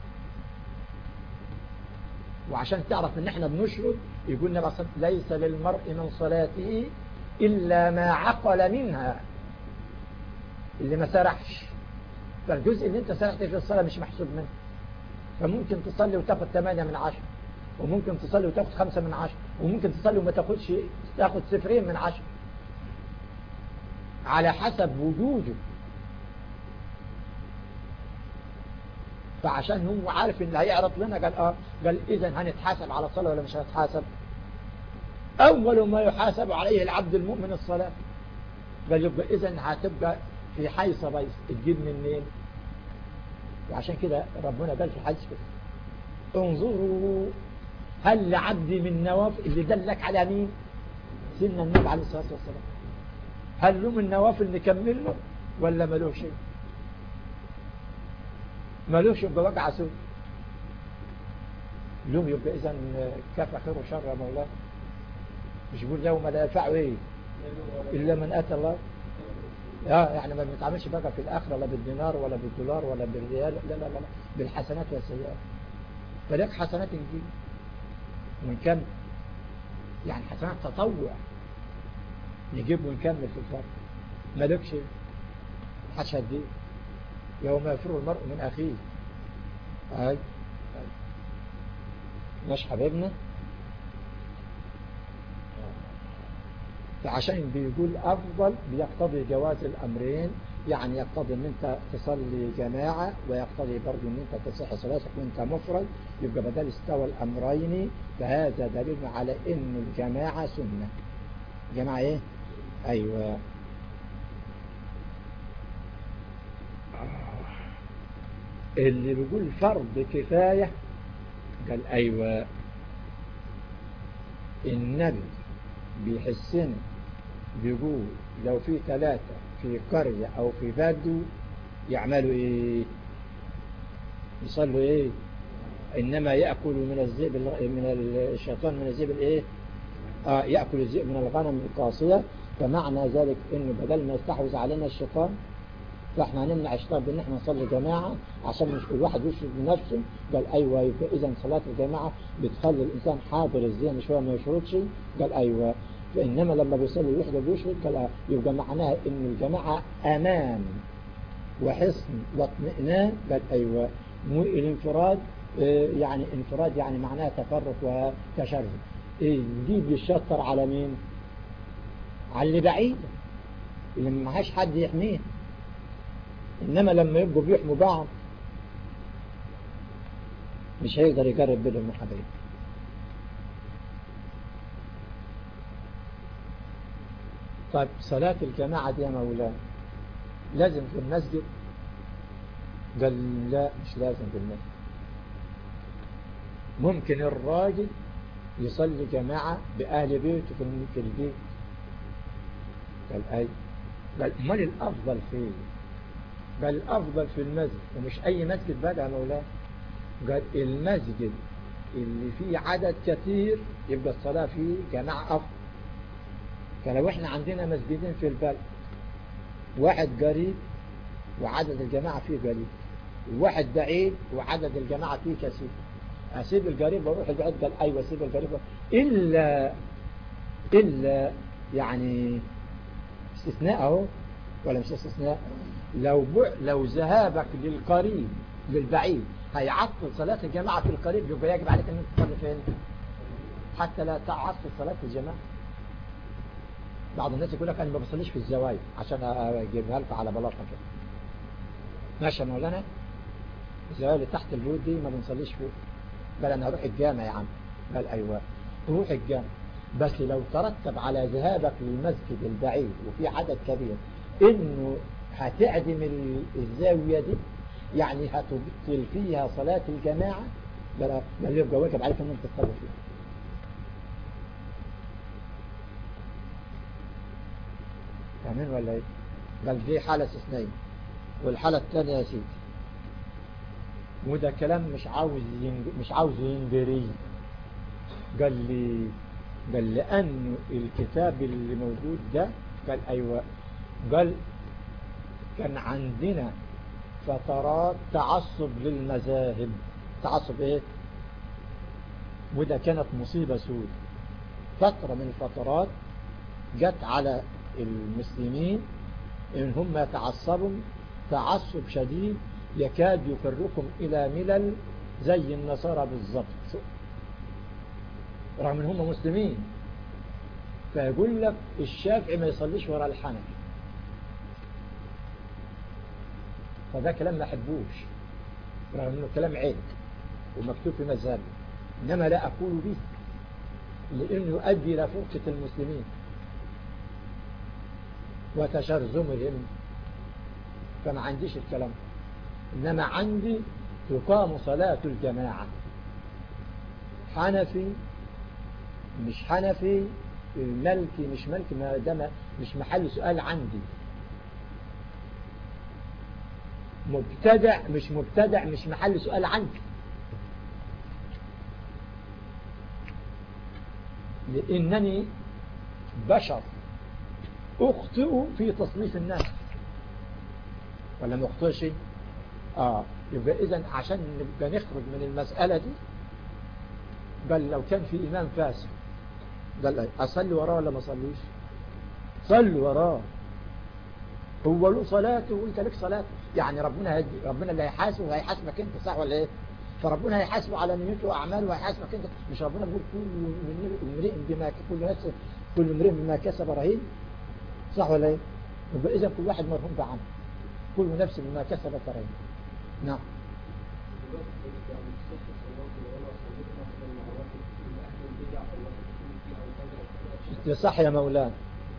وعشان تعرف ان احنا بنشرد يقول لنا ليس للمرء من صلاته إلا ما عقل منها اللي ما سرحش فالجزء اللي انت سرحت في الصلاة مش محسوب منه فممكن تصلي وتاخد 8 من 10 وممكن تصلي وتاخد 5 من 10 وممكن تصلي وما تاخدش تاخد صفرين من 10 على حسب وجوده فعشان هو عارف ان هيعرض لنا قال اه قال اذا هنتحاسب على الصلاة ولا مش هنتحاسب اول ما يحاسب عليه العبد المؤمن الصلاة قال يبقى اذا هتبقى في حيث بيس تجيب منين وعشان كده ربنا قال في حديث انظروا هل لعبدي من نوافل اللي دلك على مين سنة النبي عليه الصلاة والسلام هل له من نوافل نكمل له ولا ملوه شيء ملوش يبقى وقع سوء لهم يبقى إذا كفى خير وشر يا مولانا مش يقول يوم لا ينفع ايه إلا من أتى الله اه يعني ما بنتعاملش بقى في الآخرة لا بالدينار ولا بالدولار ولا بالريال لا لا لا بالحسنات والسيئات فلك حسنات نجيب ونكمل يعني حسنات تطوع نجيب ونكمل في الفرق مالكش محدش هديه يوم يفر المرء من أخيه هاي مش حبيبنا فعشان بيقول أفضل بيقتضي جواز الأمرين يعني يقتضي ان انت تصلي جماعة ويقتضي برضو ان انت تصح صلاتك وانت مفرد يبقى بدل استوى الأمرين فهذا دليل على ان الجماعة سنة جماعة ايه ايوه اللي بيقول فرض كفاية قال ايوه النبي بيحسن بيقول لو في ثلاثة في قرية او في بدو يعملوا ايه يصلوا ايه انما يأكل من الذئب من الشيطان من الذئب الايه آه يأكل الذئب من الغنم القاصية فمعنى ذلك انه بدل ما يستحوذ علينا الشيطان فاحنا هنمنع الشيطان بان احنا نصلي جماعة عشان مش كل واحد يشرك بنفسه قال ايوه يبقى اذا صلاة الجماعة بتخلي الانسان حاضر الذهن شوية ما يشركش قال ايوه فانما لما بيصلي الوحدة بيشرك قال يبقى معناها ان الجماعة امان وحصن واطمئنان قال ايوه الانفراد يعني انفراد يعني معناها تفرق وتشرد إيه دي بيشطر على مين على اللي بعيد اللي ما معهاش حد يحميه إنما لما يبقوا بيحموا بعض مش هيقدر يقرب بينهم حبايب طيب صلاة الجماعة دي يا مولانا لازم في المسجد قال لا مش لازم في المسجد ممكن الراجل يصلي جماعة بأهل بيته في البيت قال أي قال امال الأفضل فين قال الأفضل في المسجد ومش أي مسجد بقى يا مولانا قال المسجد اللي فيه عدد كثير يبقى الصلاة فيه جماعة أفضل فلو احنا عندنا مسجدين في البلد واحد قريب وعدد الجماعة فيه قريب وواحد بعيد وعدد الجماعة فيه كثير أسيب القريب واروح البعيد قال أيوة أسيب القريب إلا إلا يعني استثناء اهو ولا مش استثناء لو لو ذهابك للقريب للبعيد هيعطل صلاة الجماعة في القريب يبقى يجب عليك أن تصلي فين حتى لا تعطل صلاة الجماعة بعض الناس يقول لك أنا ما بصليش في الزوايا عشان أجيبها لك على بلاطة كده ماشي يا مولانا الزوايا اللي تحت البيوت دي ما بنصليش فيه بل أنا أروح الجامع يا عم قال أيوة روح الجامع بس لو ترتب على ذهابك للمسجد البعيد وفي عدد كبير انه هتعدم الزاوية دي يعني هتبطل فيها صلاة الجماعة بل يبقى واجب عليك ان انت تصلي فيها فاهمين ولا ايه بل دي حالة استثنائية والحالة الثانية يا سيدي وده كلام مش عاوز ينج... مش عاوز ينجري قال لي قال لأن الكتاب اللي موجود ده قال أيوة قال كان عندنا فترات تعصب للمذاهب تعصب ايه وده كانت مصيبة سود فترة من الفترات جت على المسلمين ان هم يتعصبوا تعصب شديد يكاد يكركم الى ملل زي النصارى بالظبط رغم ان هم مسلمين فيقول لك الشافعي ما يصليش وراء الحنفي فده كلام ما احبوش رغم انه كلام عيب ومكتوب في مذهبي انما لا اقول به لانه يؤدي الى فرقة المسلمين وتشرذمهم فما عنديش الكلام انما عندي تقام صلاة الجماعة حنفي مش حنفي ملكي مش ملكي ما ده مش محل سؤال عندي مبتدع مش مبتدع مش محل سؤال عندي لأنني بشر أخطئ في تصنيف الناس ولا ما أخطئش آه يبقى إذا عشان نبقى نخرج من المسألة دي بل لو كان في إمام فاسد قال أصلي وراه ولا ما أصليش صلي وراه هو له صلاته وانت لك صلاته يعني ربنا هيدي ربنا اللي هيحاسبه وهيحاسبك انت صح ولا ايه فربنا هيحاسبه على نيته واعماله وهيحاسبك انت مش ربنا بيقول كل امرئ بما كل نفس كل امرئ بما كسب رهين صح ولا ايه يبقى اذا كل واحد مرهون بعمل كل نفس بما كسبت رهين نعم صح يا مولانا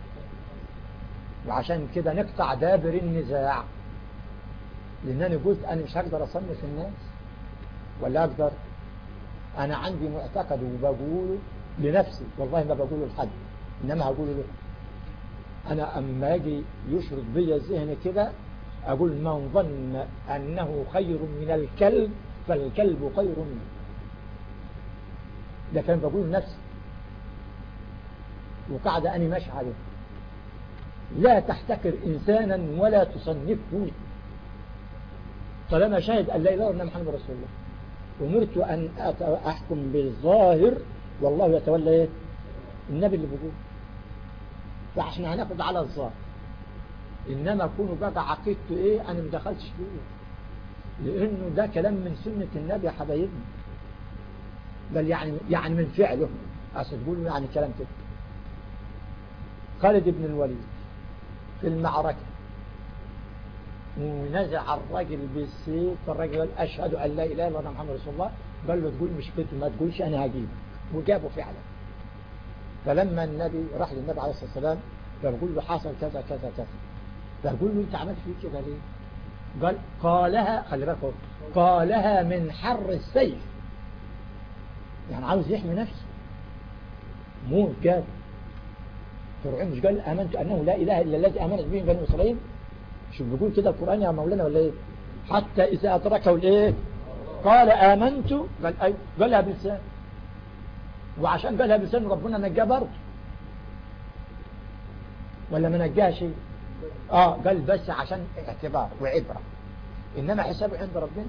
وعشان كده نقطع دابر النزاع لأنني قلت أنا مش هقدر أصنف الناس ولا أقدر أنا عندي معتقد وبقوله لنفسي والله ما بقوله لحد إنما هقوله له أنا أما أجي يشرط بي الذهن كده أقول من ظن أنه خير من الكلب فالكلب خير منه ده كان بقوله لنفسي وقعد أني ماشي عليه لا تحتكر إنسانا ولا تصنفه طالما شاهد أن لا إله إلا محمد رسول الله أمرت أن أحكم بالظاهر والله يتولى إيه النبي اللي بيقول فعشان هناخد على الظاهر إنما أكون بقى عقيدته إيه أنا مدخلتش فيه لأنه ده كلام من سنة النبي يا حبايبنا بل يعني يعني من فعله أصل تقولوا يعني كلام كده خالد بن الوليد في المعركة ونزع الرجل بالسيف فالرجل قال أشهد أن لا إله إلا الله محمد رسول الله قال له تقول مش كده ما تقولش أنا هجيبه وجابه فعلا فلما النبي راح للنبي عليه الصلاة والسلام فبقول له حصل كذا كذا كذا فبقول له أنت عملت فيه كده ليه قال قالها خلي بالك قالها من حر السيف يعني عاوز يحمي نفسه موت قال فرعون مش قال آمنت أنه لا إله إلا الذي آمنت به بني إسرائيل شوف بيقول كده القرآن يا مولانا ولا إيه حتى إذا أدركه الإيه قال آمنت قال أي قالها بلسان وعشان قالها بلسان ربنا نجاه برضه ولا ما نجاه شيء اه قال بس عشان اعتبار وعبرة إنما حسابه عند ربنا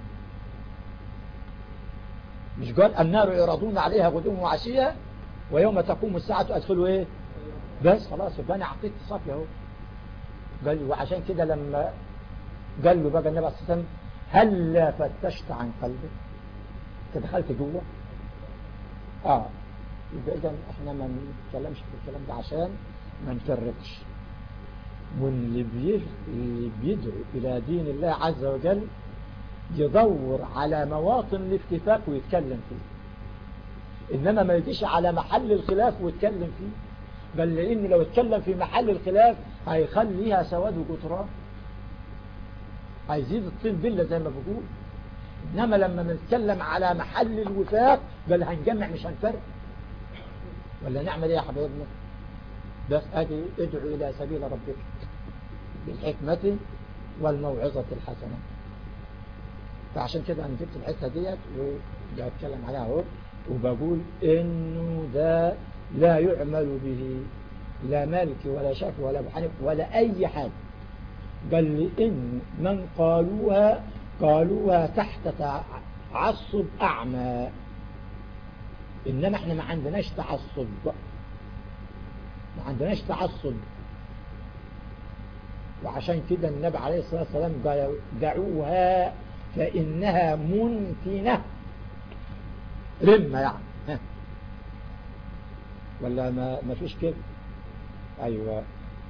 مش قال النار يعرضون عليها غدوم وعشية ويوم تقوم الساعة أدخلوا إيه بس خلاص يبقى أنا عقيدتي صافية أهو قال لي وعشان كده لما قال له بقى النبي عليه الصلاة والسلام هل فتشت عن قلبك انت دخلت جوه اه يبقى اذا احنا ما نتكلمش في الكلام ده عشان ما نفرقش واللي اللي بيدعو الى دين الله عز وجل يدور على مواطن الاتفاق ويتكلم فيه إنما ما يجيش على محل الخلاف ويتكلم فيه بل لأن لو اتكلم في محل الخلاف هيخليها سواد وجطران هيزيد الطين بلة زي ما بقول إنما لما نتكلم على محل الوفاق بل هنجمع مش هنفرق ولا نعمل ايه يا حبايبنا بس ادي ادعو الى سبيل ربك بالحكمة والموعظة الحسنة فعشان كده انا جبت الحته ديت وبتكلم عليها اهو وبقول انه ده لا يعمل به لا مالك ولا شافعي ولا ابو حنيفه ولا اي حاجه بل لان من قالوها قالوها تحت تعصب اعمى انما احنا ما عندناش تعصب ما عندناش تعصب وعشان كده النبي عليه الصلاه والسلام قال دعوها فإنها منتنة رمة يعني ولا ما, ما فيش كده أيوة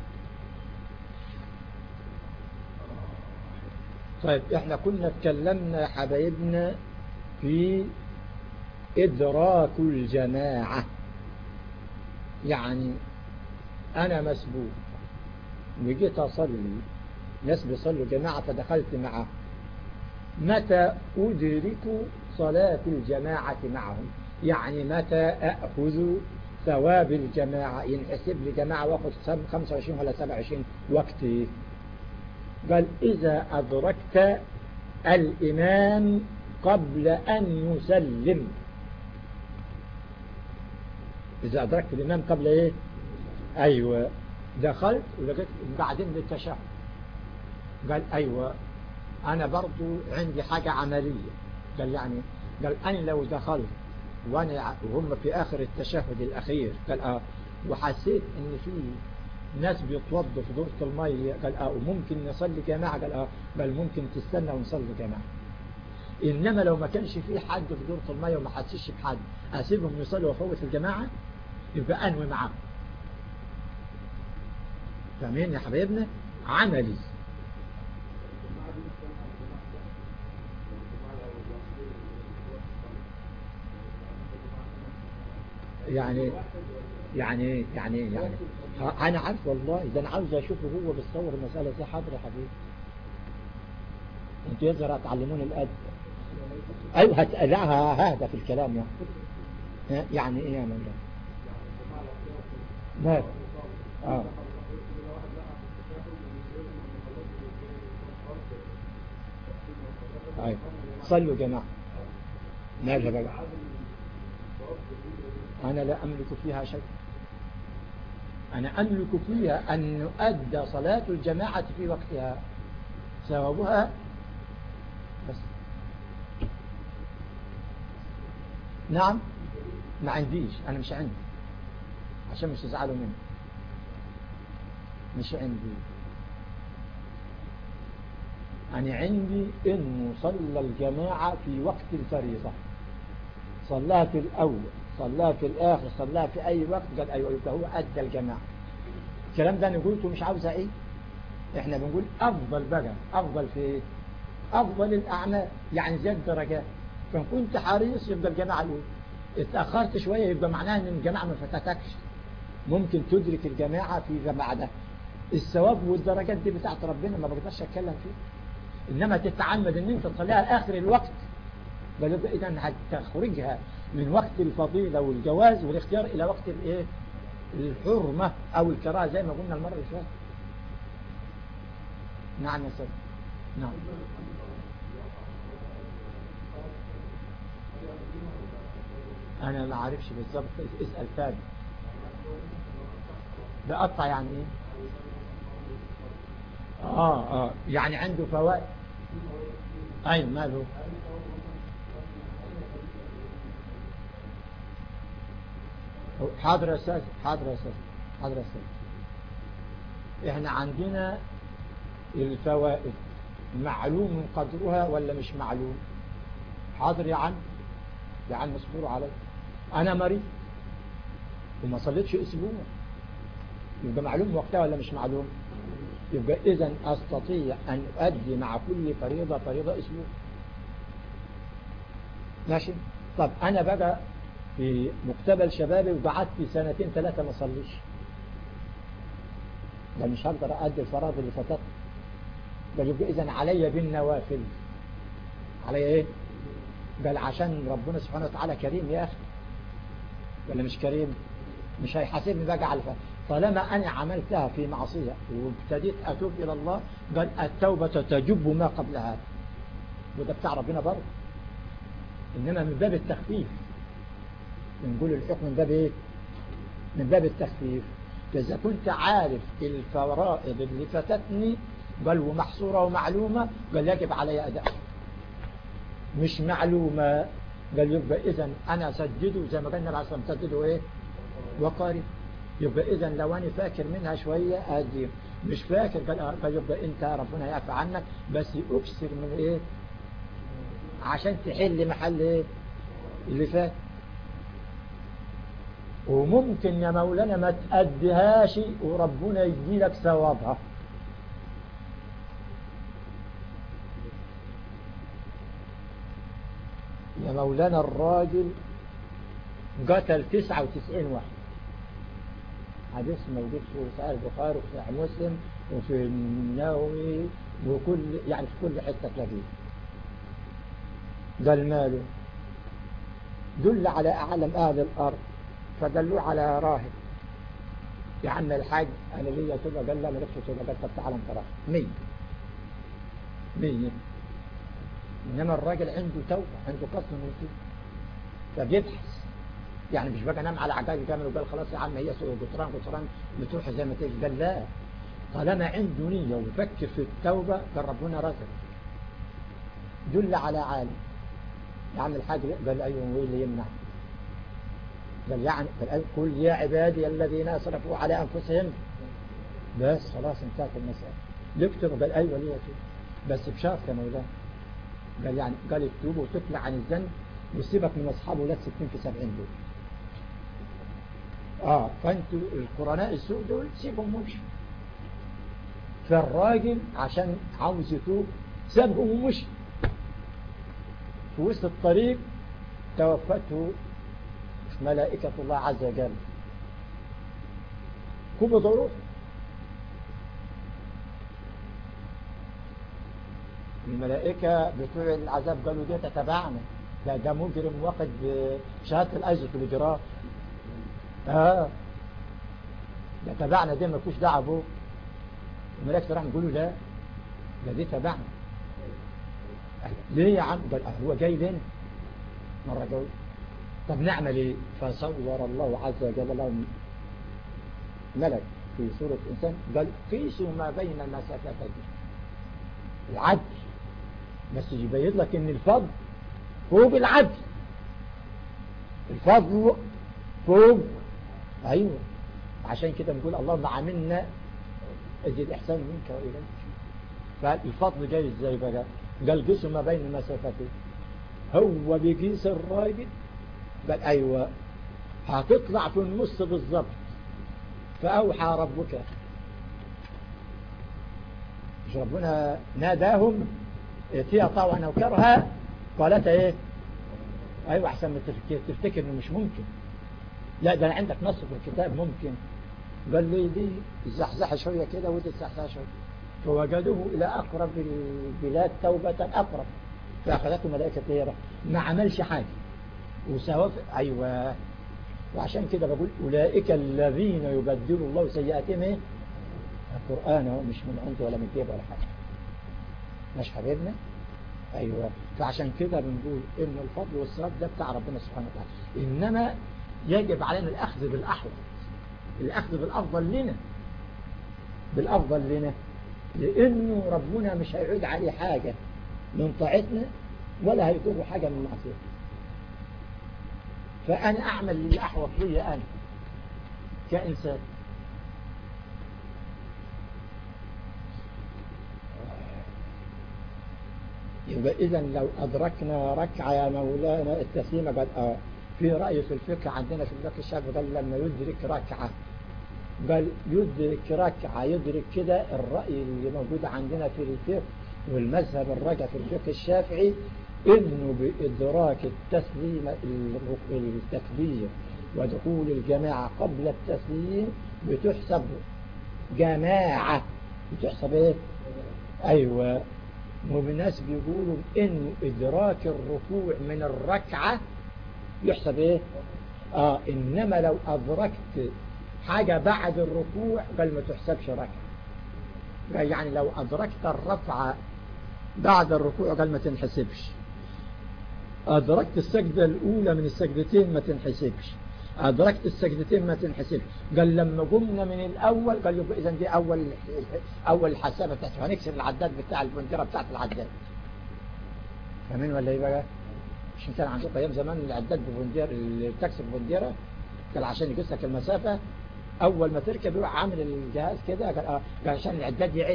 طيب احنا كنا اتكلمنا حبايبنا في إدراك الجماعة يعني أنا مسبوق وجيت أصلي ناس بيصلوا جماعة فدخلت معه متى أدرك صلاة الجماعة معهم يعني متى أخذ ثواب الجماعة ينحسب لي جماعة واخد 25 ولا 27 وقتي قال إذا أدركت الإمام قبل أن يسلم إذا أدركت الإمام قبل إيه أيوة دخلت ولقيت بعدين للتشهد قال أيوة أنا برضو عندي حاجة عملية قال يعني قال أنا لو دخلت وأنا وهم في آخر التشهد الأخير قال آه وحسيت إن في ناس بيتوضوا في دورة المية قال آه وممكن نصلي جماعة قال آه بل ممكن تستنى ونصلي جماعة إنما لو ما كانش في حد في دورة المية وما حسيش بحد أسيبهم يصلوا وفوت الجماعة يبقى أنوي معاهم فاهمين يا حبايبنا عملي يعني يعني يعني يعني انا عارف والله ده انا عاوز اشوفه هو بيتصور المسألة زي حاضر يا حبيبي انتوا يظهر هتعلموني الأدب ايوه هتقلعها هذا في الكلام يعني يعني ايه يا مولانا مال اه ايوه صلوا جماعة مالها بقى أنا لا أملك فيها شيء أنا أملك فيها أن يؤدى صلاة الجماعة في وقتها ثوابها بس نعم ما عنديش أنا مش عندي عشان مش تزعلوا مني مش عندي أنا عندي إنه صلى الجماعة في وقت الفريضة صلاها في الأول صلاها في الآخر صلاها في أي وقت قال أيوة يبقى هو أدى الجماعة الكلام ده أنا قلته مش عاوزة إيه إحنا بنقول أفضل بقى أفضل في إيه أفضل الأعمال يعني زاد درجات فإن كنت حريص يبقى الجماعة الأولى اتأخرت شوية يبقى معناها إن الجماعة ما فاتتكش ممكن تدرك الجماعة في بعدها الثواب والدرجات دي بتاعت ربنا ما بقدرش أتكلم فيه إنما تتعمد إن أنت تصليها آخر الوقت بل إذا هتخرجها من وقت الفضيلة والجواز والاختيار إلى وقت الإيه الحرمة أو الكراهة زي ما قلنا المرة اللي فاتت نعم يا سيدي نعم أنا ما عارفش بالظبط اسأل ثاني بقطع يعني إيه آه آه يعني عنده فوائد أي ماله حاضر يا أستاذ حاضر يا أستاذ حاضر يا أستاذ إحنا عندنا الفوائد معلوم قدرها ولا مش معلوم حاضر يا عم يا عم اصبروا علي أنا مريض وما صليتش أسبوع يبقى معلوم وقتها ولا مش معلوم يبقى إذا أستطيع أن أؤدي مع كل فريضة فريضة أسبوع ماشي طب أنا بقى في مقتبل شبابي وقعدت سنتين ثلاثة ما صليش ده مش هقدر أؤدي الفرائض اللي فاتت ده يبقى إذا علي بالنوافل علي إيه قال عشان ربنا سبحانه وتعالى كريم يا أخي ولا مش كريم مش هيحاسبني بقى على الفرق طالما أنا عملتها في معصية وابتديت أتوب إلى الله قال التوبة تجب ما قبلها وده بتاع ربنا برضه إنما من باب التخفيف بنقول الحكم من باب إيه من باب التخفيف إذا كنت عارف الفرائض اللي فاتتني قال ومحصورة ومعلومة قال يجب علي أداء مش معلومة قال يبقى إذا أنا سجده زي ما قال النبي عليه الصلاة والسلام سجده إيه وقارب يبقى إذا لو أنا فاكر منها شوية أدي مش فاكر قال يبقى أنت ربنا يعفى عنك بس أكسر من إيه عشان تحل محل إيه اللي فات وممكن يا مولانا ما تأديهاش وربنا يدي لك ثوابها يا مولانا الراجل قتل 99 واحد حديث موجود في صحيح البخاري وفي صحيح مسلم وفي النووي وكل يعني في كل حته تلاقيه قال ماله دل على أعلم أهل الأرض فدلوه على راهب يا عم الحاج أنا ليا توبة قال لا مالكش توبة قال طب تعالى انت راهب مية مية إنما الراجل عنده توبة عنده قصد من التوبة فبيبحث يعني مش بقى نام على عجاج كامل وقال خلاص يا عم هي سوء جطران جطران بتروح زي ما تيجي قال لا طالما عنده نية ويفكر في التوبة قال ربنا رزق دل على عالم يا عم الحاج قال أيوه وين اللي يمنع قال يعني قال قل يا عبادي الذين أسرفوا على أنفسهم بس خلاص انتهت المسألة يكتب قال أيوه ليه بس بشرط يا مولانا قال يعني قال اكتب وتطلع عن الذنب وسيبك من أصحابه لا 60 في 70 دول اه فانتوا القرناء السوء دول سيبهم ومشي فالراجل عشان عاوز يتوب سابهم ومشي في وسط الطريق توفته ملائكة الله عز وجل قبض روح الملائكة بتوع العذاب قالوا دي تتبعنا ده ده مجرم واخد شهادة الأجر في الإجراء اه ده تبعنا دي ما فيش دعوه بوه الملائكة راح يقولوا لا ده دي تبعنا ليه يا عم قال هو جاي لنا مرة جاي طب نعمل ايه فصور الله عز وجل لهم ملك في سورة إنسان قال قيسوا ما بين المسافتين العدل بس يبين لك ان الفضل فوق العدل الفضل فوق ايوه عشان كده بنقول اللهم عاملنا ازيد احسان منك واليك فالفضل جاي ازاي بقى قال قيسوا ما بين المسافتين هو بيقيس الراجل قال ايوه هتطلع في النص بالظبط فاوحى ربك مش ربنا ناداهم اتيها طوعا او كرها قالت ايه ايوه احسن ما تفتكر انه مش ممكن لا ده عندك نص في الكتاب ممكن قال لي دي الزحزحه شويه كده ودي الزحزحه شويه فوجدوه الى اقرب البلاد توبه اقرب فأخذته ملائكة ايه ما عملش حاجة وسواف أيوة وعشان كده بقول أولئك الذين يبدل الله سيئاتهم ايه القرآن هو مش من عنده ولا من جيب ولا حاجة مش حبيبنا أيوة فعشان كده بنقول إن الفضل والصلاة ده بتاع ربنا سبحانه وتعالى إنما يجب علينا الأخذ بالأحوط الأخذ بالأفضل لنا بالأفضل لنا لأنه ربنا مش هيعود عليه حاجة من طاعتنا ولا هيضر حاجة من معصيتنا فأنا أعمل للأحوط لي أنا كإنسان يبقى إذا لو أدركنا ركعة يا مولانا التسليم قد آه في رأي في الفقه عندنا في الفقه الشافعي قال لما يدرك ركعة قال يدرك ركعة يدرك كده الرأي اللي موجود عندنا في الفقه والمذهب الرجع في الفقه الشافعي انه بإدراك التسليم التكبير ودخول الجماعة قبل التسليم بتحسب جماعة بتحسب ايه ايوه وبالناس بيقولوا انه ادراك الركوع من الركعة يحسب ايه اه انما لو ادركت حاجة بعد الركوع قال ما تحسبش ركعة قال يعني لو ادركت الرفعة بعد الركوع قال ما تنحسبش أدركت السجدة الأولى من السجدتين ما تنحسبش أدركت السجدتين ما تنحسبش قال لما قمنا من الأول قال يبقى إذا دي أول أول الحسابة بتاعته هنكسر العداد بتاع البندرة بتاعت العداد فاهمين ولا إيه بقى؟ عشان كان عندكم أيام زمان العداد ببندير اللي بتكسر بنديرة قال عشان يقيس لك المسافة أول ما تركب يروح عامل الجهاز كده قال, آه قال عشان العداد يعد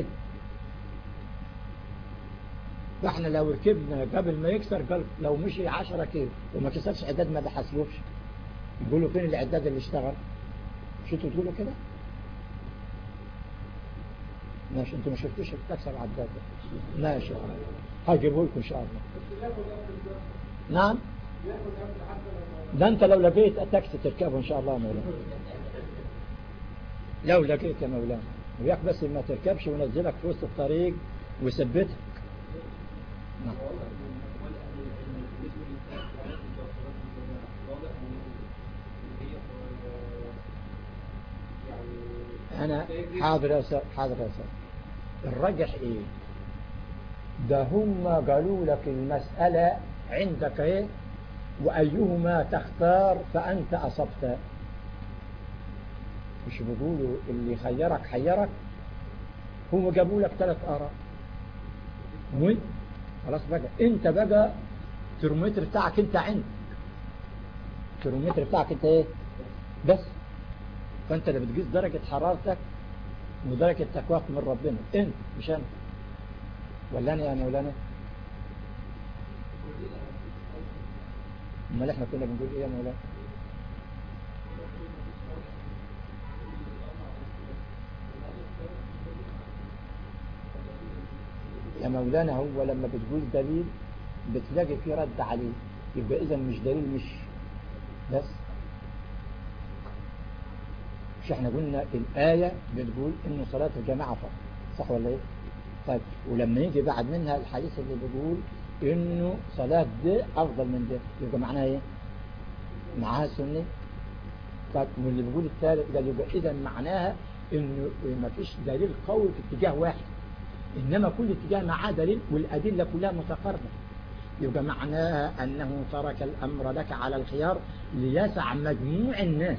فاحنا لو ركبنا قبل ما يكسر قال لو مشي 10 كيلو وما كسرش عداد ما بحسبوش يقولوا فين العداد اللي اشتغل شو تقولوا كده ماشي انتوا ما شفتوش بتكسر عداد ماشي هجيبه لكم ان شاء الله نعم ده انت لو لقيت تاكسي تركبه ان شاء الله مولانا لو لقيت يا مولانا وياك بس ما تركبش ونزلك في وسط الطريق ويثبتك نعم أنا حاضر يا أستاذ حاضر يا أستاذ الرجح إيه ده هم قالوا لك المسألة عندك إيه وأيهما تختار فأنت أصبت مش بيقولوا اللي خيرك حيرك هم جابوا لك ثلاث آراء وانت خلاص بقى انت بقى الترمومتر بتاعك انت عندك الترمومتر بتاعك انت ايه بس فانت اللي بتقيس درجة حرارتك ودرجة تقواك من ربنا انت مش انا ولا انا يا مولانا امال احنا كنا بنقول ايه يا مولانا يا مولانا هو لما بتقول دليل بتلاقي فيه رد عليه يبقى اذا مش دليل مش بس مش احنا قلنا الآية بتقول انه صلاة الجماعة فرض صح ولا ايه طيب ولما يجي بعد منها الحديث اللي بيقول انه صلاة دي افضل من دي يبقى معناها ايه معاها سنة طيب واللي بيقول الثالث قال يبقى اذا معناها انه ما فيش دليل قوي في اتجاه واحد إنما كل اتجاه معاه دليل والأدلة كلها متقاربة يبقى معناها أنه ترك الأمر لك على الخيار ليسع مجموع الناس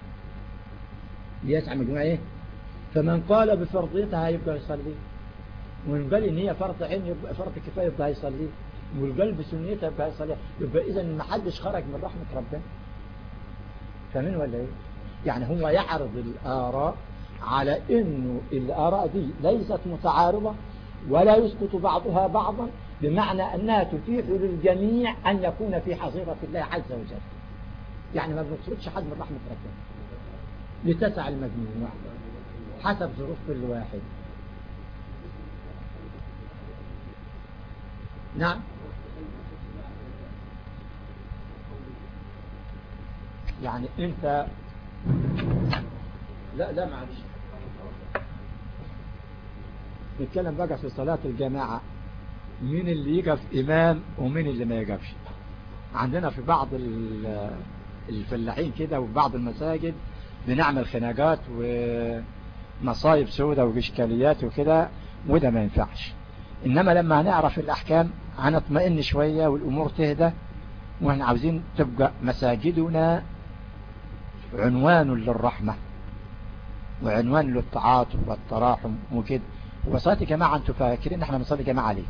ليسع مجموع إيه فمن قال بفرضيتها يبقى يصلي ومن قال إن هي فرض عين يبقى فرض كفاية يبقى يصلي والقال بسنيتها يبقى يصلي يبقى إذا ما حدش خرج من رحمة ربنا فمن ولا إيه يعني هو يعرض الآراء على انه الآراء دي ليست متعارضة ولا يسقط بعضها بعضا بمعنى أنها تتيح للجميع أن يكون في حظيرة الله عز وجل يعني ما بنطردش حد من رحمة ربنا لتسع المجموع حسب ظروف كل واحد نعم يعني انت لا لا معلش نتكلم بقى في صلاة الجماعة مين اللي يقف إمام ومين اللي ما يقفش عندنا في بعض الفلاحين كده وفي بعض المساجد بنعمل خناقات ومصايب سودة وإشكاليات وكده وده ما ينفعش إنما لما هنعرف الأحكام هنطمئن شوية والأمور تهدى واحنا عاوزين تبقى مساجدنا عنوان للرحمة وعنوان للتعاطف والتراحم وكده وصلاة جماعة انتوا فاكرين احنا بنصلي جماعة ليه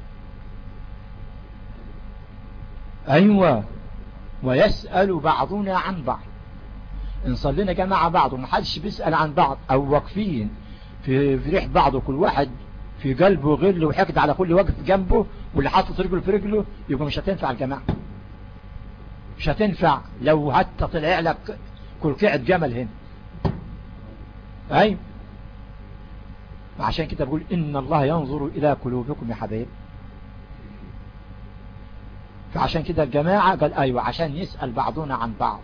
ايوه ويسأل بعضنا عن بعض نصلينا جماعة بعض ومحدش بيسأل عن بعض او واقفين في ريح بعض وكل واحد في قلبه غل وحقد على كل واقف جنبه واللي حاطط رجله في رجله يبقى مش هتنفع الجماعة مش هتنفع لو حتى طلع لك كل قعد جمل هنا اي وعشان كده بقول ان الله ينظر الى قلوبكم يا حبايب فعشان كده الجماعة قال ايوه عشان يسأل بعضنا عن بعض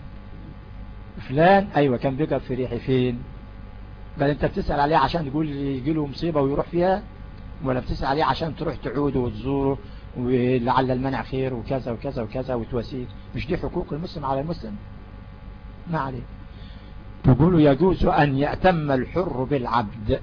فلان ايوه كان بيقف في ريحي فين قال انت بتسأل عليه عشان تقول يجي له مصيبة ويروح فيها ولا بتسأل عليه عشان تروح تعوده وتزوره ولعل المنع خير وكذا وكذا وكذا وتواسيه مش دي حقوق المسلم على المسلم ما عليه تقول يجوز أن يأتم الحر بالعبد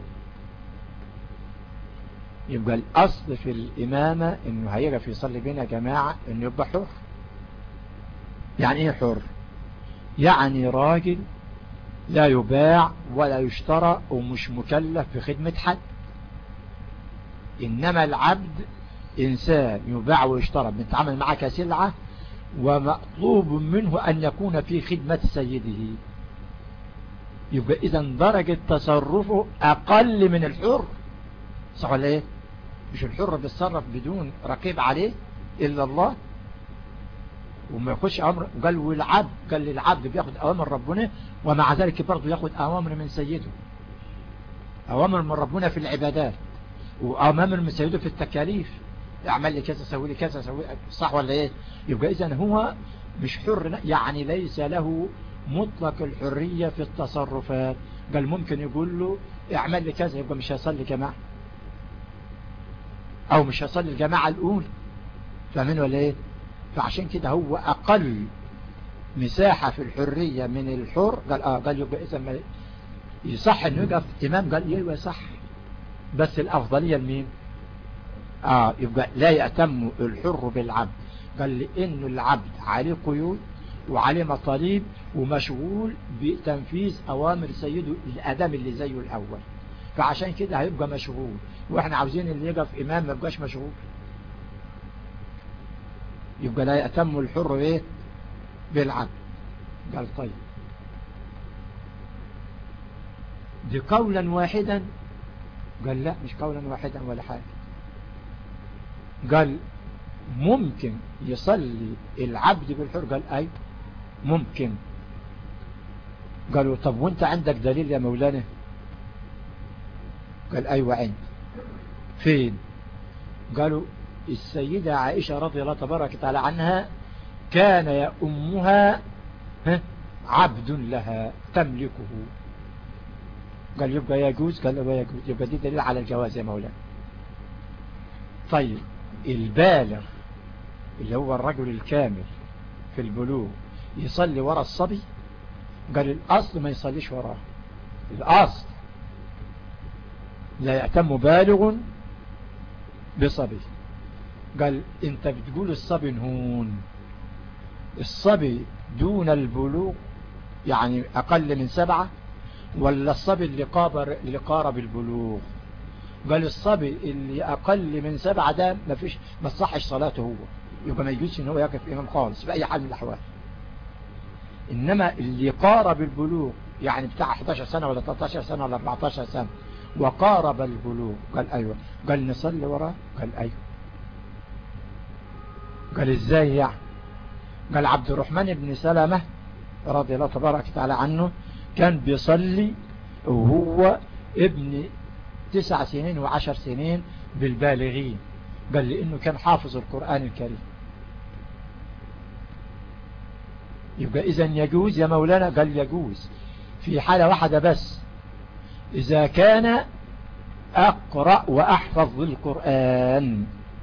يبقى الأصل في الإمامة إنه هيقف يصلي بينا جماعة إنه يبقى حر يعني إيه حر يعني راجل لا يباع ولا يشترى ومش مكلف بخدمة حد إنما العبد إنسان يباع ويشترى بنتعامل معه كسلعة ومطلوب منه أن يكون في خدمة سيده يبقى إذا درجة تصرفه أقل من الحر صح ولا إيه مش الحر بيتصرف بدون رقيب عليه إلا الله وما يخش أمر قال والعبد قال للعبد بياخد أوامر ربنا ومع ذلك برضه ياخد أوامر من سيده أوامر من ربنا في العبادات وأوامر من سيده في التكاليف اعمل لي كذا سوي لي كذا سوي صح ولا ايه يبقى اذا هو مش حر يعني ليس له مطلق الحرية في التصرفات قال ممكن يقول له اعمل لي كذا يبقى مش هيصلي جماعة او مش هيصلي الجماعة الاولى فاهمين ولا ايه فعشان كده هو اقل مساحة في الحرية من الحر قال اه قال يبقى اذا يصح انه يقف امام قال ايوه صح بس الافضلية لمين آه يبقى لا يأتم الحر بالعبد قال لأن العبد عليه قيود وعليه مطالب ومشغول بتنفيذ أوامر سيده الأدم اللي زيه الأول فعشان كده هيبقى مشغول وإحنا عاوزين اللي يقف إمام ما يبقاش مشغول يبقى لا يأتم الحر إيه بالعبد قال طيب دي قولا واحدا قال لا مش قولا واحدا ولا حاجة قال ممكن يصلي العبد بالحر قال أي ممكن قالوا طب وانت عندك دليل يا مولانا قال أيوة عندي فين قالوا السيدة عائشة رضي الله تبارك وتعالى عنها كان يأمها عبد لها تملكه قال يبقى يجوز قال يبقى يجوز يبقى دي دليل على الجواز يا مولانا طيب البالغ اللي هو الرجل الكامل في البلوغ يصلي وراء الصبي قال الأصل ما يصليش وراه الأصل لا يأتم بالغ بصبي قال انت بتقول الصبي هون الصبي دون البلوغ يعني أقل من سبعة ولا الصبي اللي قارب, اللي قارب البلوغ قال الصبي اللي أقل من سبعة ده ما فيش ما تصحش صلاته هو يبقى ما يجوزش ان هو يقف إمام خالص بأي حال من الأحوال إنما اللي قارب البلوغ يعني بتاع 11 سنة ولا 13 سنة ولا 14 سنة وقارب البلوغ قال أيوة قال نصلي وراه قال أيوة قال إزاي يعني قال عبد الرحمن بن سلمة رضي الله تبارك وتعالى عنه كان بيصلي وهو ابن تسع سنين وعشر سنين بالبالغين قال لأنه كان حافظ القرآن الكريم يبقى إذا يجوز يا مولانا قال يجوز في حالة واحدة بس إذا كان أقرأ وأحفظ القرآن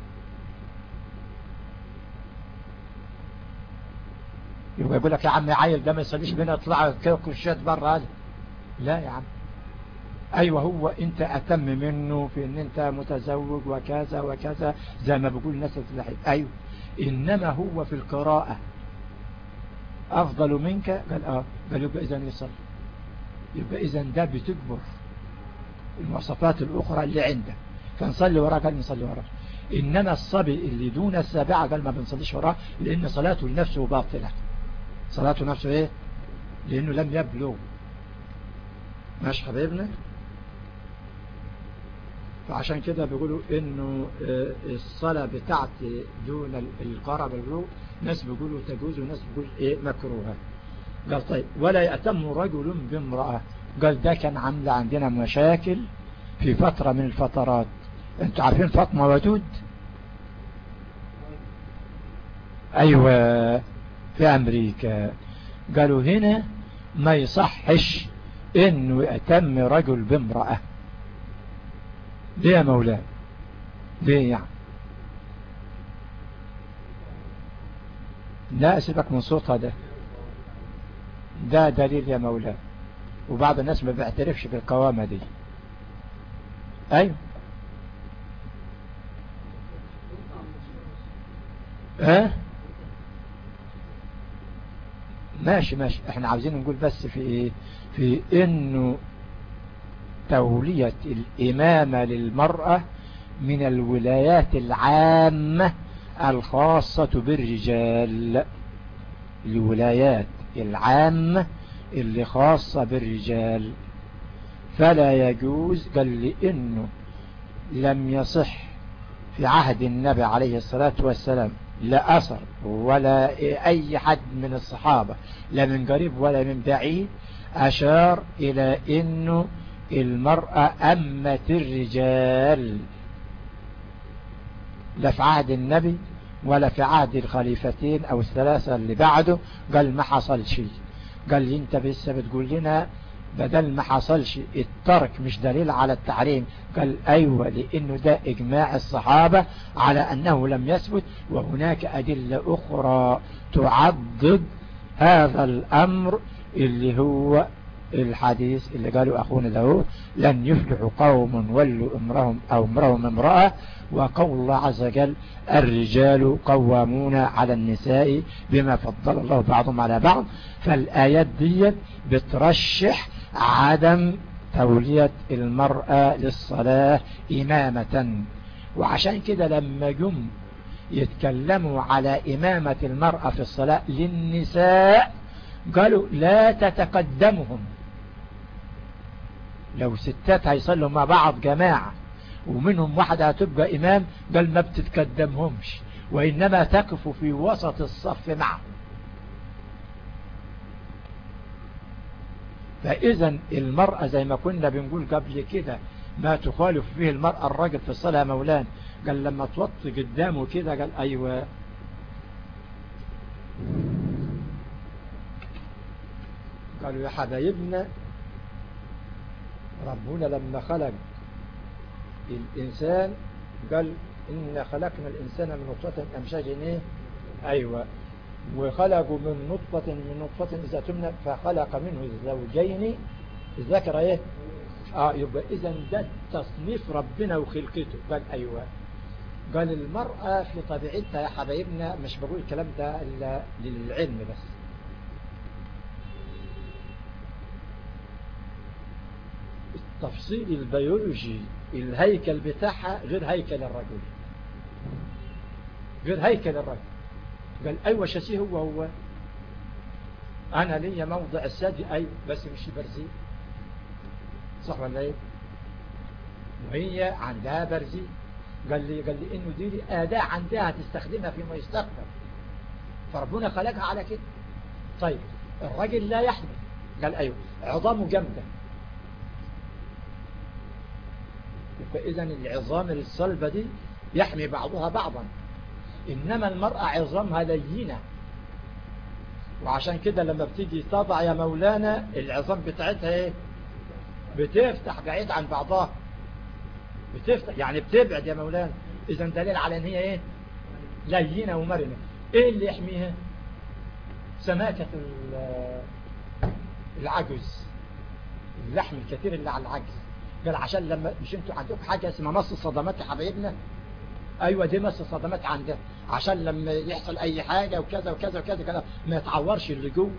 يبقى يقول لك يا عم عيل ده ما يصليش بينا يطلع كرشات بره هذا لا يا عم ايوه هو انت اتم منه في ان انت متزوج وكذا وكذا زي ما بيقول الناس الفلاحين ايوه انما هو في القراءة افضل منك قال اه قال يبقى اذا يصلي يبقى اذا ده بتكبر المواصفات الاخرى اللي عنده فنصلي وراه قال نصلي وراه انما الصبي اللي دون السابعة قال ما بنصليش وراه لان صلاته لنفسه باطلة صلاته نفسه ايه لانه لم يبلغ ماشي حبيبنا فعشان كده بيقولوا انه الصلاة بتاعت دون القرب البلوغ ناس بيقولوا تجوز وناس بيقول ايه مكروهة قال طيب ولا يأتم رجل بامرأة قال ده كان عامل عندنا مشاكل في فترة من الفترات انتوا عارفين فاطمة ودود ايوه في امريكا قالوا هنا ما يصحش انه يأتم رجل بامرأة ليه يا مولاي ليه يعني لا سيبك من صوتها ده ده دليل يا مولاي وبعض الناس ما بيعترفش بالقوامة دي ايوه اه ماشي ماشي احنا عاوزين نقول بس في ايه في انه تولية الامامة للمرأة من الولايات العامة الخاصة بالرجال الولايات العامة اللي خاصة بالرجال فلا يجوز قال لانه لم يصح في عهد النبي عليه الصلاة والسلام لا أثر ولا أي حد من الصحابة لا من قريب ولا من بعيد أشار إلى أنه المرأة أمة الرجال لا في عهد النبي ولا في عهد الخليفتين أو الثلاثة اللي بعده قال ما حصل شيء قال لي انت بس بتقول لنا بدل ما حصلش الترك مش دليل على التحريم قال أيوة لأنه ده إجماع الصحابة على أنه لم يثبت وهناك أدلة أخرى تعضد هذا الأمر اللي هو الحديث اللي قالوا أخونا له لن يفلح قوم ولوا أمرهم أو أمرهم امرأة وقول الله عز وجل الرجال قوامون على النساء بما فضل الله بعضهم على بعض فالآيات دي بترشح عدم تولية المرأة للصلاة إمامة وعشان كده لما جم يتكلموا على إمامة المرأة في الصلاة للنساء قالوا لا تتقدمهم لو ستات هيصلوا مع بعض جماعة ومنهم واحدة هتبقى إمام قال ما بتتقدمهمش وإنما تقف في وسط الصف معهم فإذا المرأة زي ما كنا بنقول قبل كده ما تخالف فيه المرأة الراجل في الصلاة مولان قال لما توطي قدامه كده قال أيوة قالوا يا حبايبنا ربنا لما خلق الإنسان قال إن خلقنا الإنسان من نطفة أمشاج إيه أيوة وخلقوا من نطفة من نطفة إذا تمنى فخلق منه الزوجين الذكر إيه آه يبقى إذا ده تصنيف ربنا وخلقته قال أيوة قال المرأة في طبيعتها يا حبايبنا مش بقول الكلام ده إلا للعلم بس التفصيل البيولوجي الهيكل بتاعها غير هيكل الرجل غير هيكل الرجل قال أيوة شاسيه هو هو أنا لي موضع الثدي أيوة بس مش برزي صح ولا إيه وهي عندها برزي قال لي قال لي إنه دي, دي أداة عندها تستخدمها فيما يستقبل فربنا خلقها على كده طيب الرجل لا يحمل قال أيوة عظامه جامده فإذا العظام الصلبة دي يحمي بعضها بعضا إنما المرأة عظامها لينة وعشان كده لما بتيجي تضع يا مولانا العظام بتاعتها ايه بتفتح بعيد عن بعضها بتفتح يعني بتبعد يا مولانا إذا دليل على ان هي ايه لينة ومرنة ايه اللي يحميها سماكة العجز اللحم الكثير اللي على العجز قال عشان لما مش انتوا عندكم حاجة اسمها مص الصدمات يا حبايبنا ايوه دي مص الصدمات عندنا عشان لما يحصل اي حاجة وكذا وكذا وكذا كذا ما يتعورش اللي جوه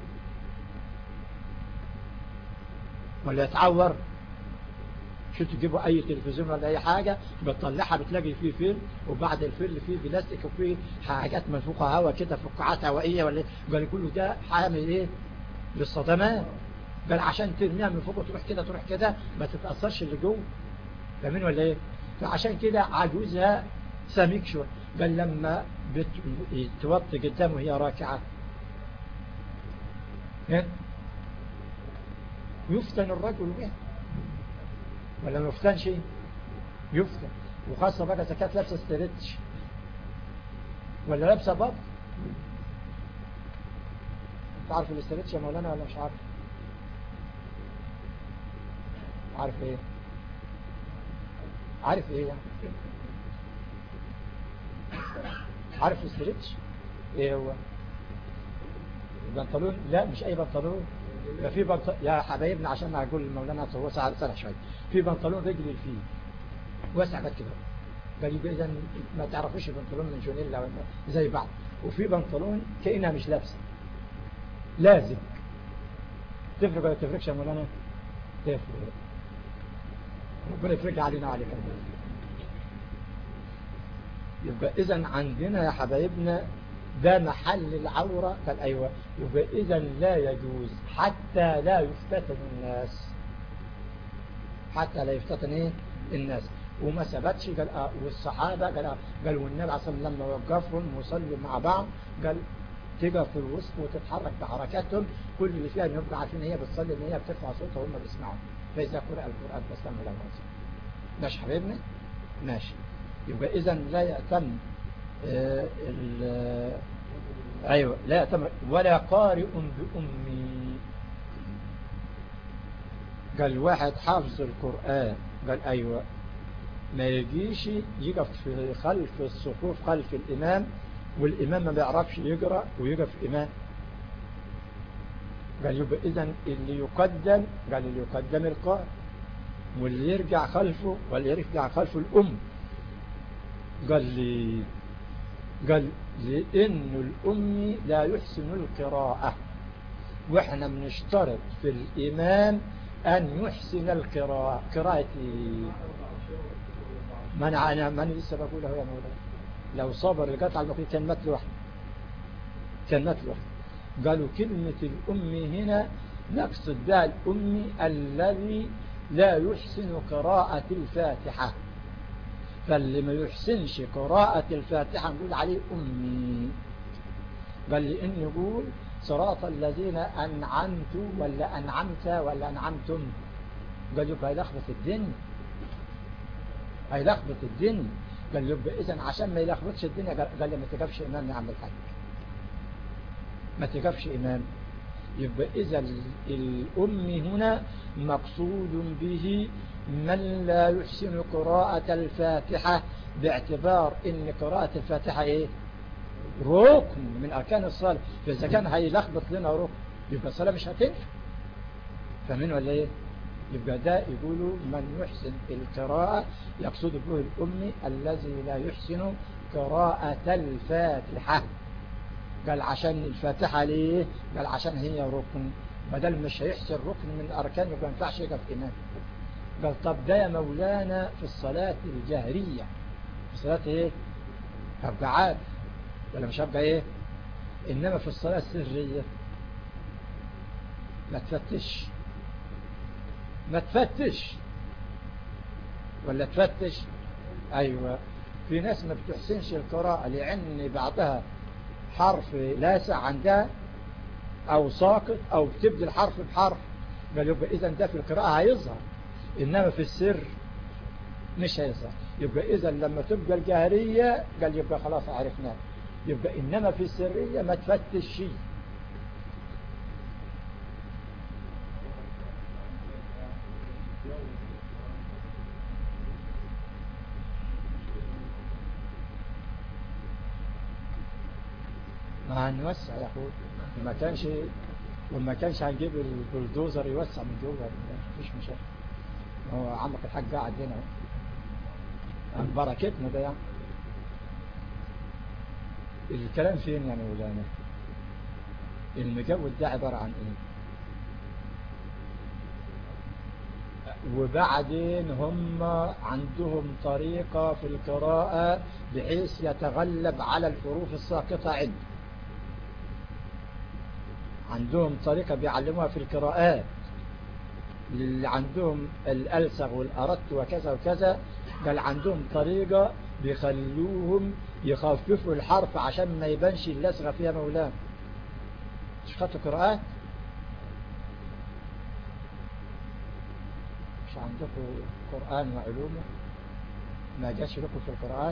ولا يتعور شو تجيبوا اي تلفزيون ولا اي حاجة بتطلعها بتلاقي فيه فيلم وبعد الفيلم فيه بلاستيك وفيه حاجات منفوخة هواء كده فقاعات هوائية ولا قال كله ده حامل ايه للصدمات قال عشان ترميها من فوق وتروح كده تروح كده ما تتأثرش اللي جوه فاهمين ولا ايه فعشان كده عجوزها سميك شوية قال لما بتوطي قدامه وهي راكعة يفتن الرجل به ولا ما يفتنش يفتن وخاصة بقى إذا كانت لابسة ستريتش ولا لابسة بط انت عارف الاستريتش يا مولانا ولا مش عارف عارف ايه عارف ايه يعني عارف الاستريتش ايه هو البنطلون لا مش اي بنطلون يبقى في بنطلون يا حبايبنا عشان ما اقول المولانا هو ساعه سنه شويه في بنطلون رجل الفيل واسع بس كده قال يبقى اذا ما تعرفوش البنطلون من جونيلا زي بعض وفي بنطلون كانها مش لابسه لازم تفرق ولا تفرقش يا مولانا تفرق ربنا يفرق علينا عليك يبقى اذا عندنا يا حبايبنا ده محل العورة قال أيوة يبقى إذا لا يجوز حتى لا يفتتن الناس حتى لا يفتتن إيه الناس وما ثبتش قال آه والصحابة قال آه قال والنبي عليه الصلاة والسلام لما وقفهم وصلوا مع بعض قال تقف في الوسط وتتحرك بحركاتهم كل اللي فيها نبقى عارفين هي بتصلي ان هي بترفع صوتها وهم بيسمعوا فإذا قرأ القرآن فاستمعوا له ماشي حبيبنا ماشي يبقى إذا لا يأتم آه أيوة لا يأتم ولا قارئ بأمي قال واحد حافظ القرآن قال أيوة ما يجيش يقف في خلف الصفوف خلف الإمام والإمام ما بيعرفش يقرأ ويقف إمام قال يبقى إذن اللي يقدم قال اللي يقدم القائد واللي يرجع خلفه واللي يرجع خلفه الأم قال لي قال لأن الأم لا يحسن القراءة وإحنا بنشترط في الإمام أن يحسن القراءة قراءة من أنا من لسه بقوله يا مولانا لو صبر القطع البقية كان مثل واحد كان مثل واحد قالوا كلمة الأم هنا نقصد بها الأم الذي لا يحسن قراءة الفاتحة فاللي ما يحسنش قراءة الفاتحة نقول عليه أمي قال لي إن يقول صراط الذين أنعمت ولا أنعمت ولا أنعمتم قال يبقى يلخبط الدنيا هيلخبط الدنيا قال يبقى إذن عشان ما يلخبطش الدنيا قال لي ما تقفش إمام يا عم الحاج ما تقفش إمام يبقى إذا الأم هنا مقصود به من لا يحسن قراءة الفاتحة باعتبار ان قراءة الفاتحة ايه ركن من أركان الصلاة فإذا كان هيلخبط لنا ركن يبقى الصلاة مش هتنفع فمن ولا ايه يبقى ده يقولوا من يحسن القراءة يقصد به الأم الذي لا يحسن قراءة الفاتحة قال عشان الفاتحة ليه قال عشان هي ركن بدل مش هيحسن ركن من الأركان يبقى ما ينفعش يقف إمام قال طب ده يا مولانا في الصلاة الجهرية في الصلاة ايه هبقى عارف ولا مش هبقى ايه انما في الصلاة السرية ما تفتش ما تفتش ولا تفتش ايوه في ناس ما بتحسنش القراءة لان بعضها حرف لاسع عندها او ساقط او بتبدل حرف بحرف قال يبقى اذا ده في القراءة هيظهر إنما في السر مش هيظهر يبقى إذا لما تبقى الجهرية قال يبقى خلاص عرفناه يبقى إنما في السرية ما تفتش شيء ما هنوسع يا اخوي وما كانش وما كانش هنجيب البلدوزر يوسع من جوه مفيش مشاكل هو عمك الحاج قاعد هنا عن بركتنا ده يعني الكلام فين يعني مولانا المجود ده عبارة عن ايه وبعدين هم عندهم طريقة في القراءة بحيث يتغلب على الحروف الساقطة عنده عندهم طريقة بيعلموها في القراءات اللي عندهم الألسغ والأردت وكذا وكذا قال عندهم طريقة بيخلوهم يخففوا الحرف عشان ما يبانش اللسغة فيها مولانا مش خدتوا قراءات مش عندكم قرآن وعلومه ما جاش لكم في القراءات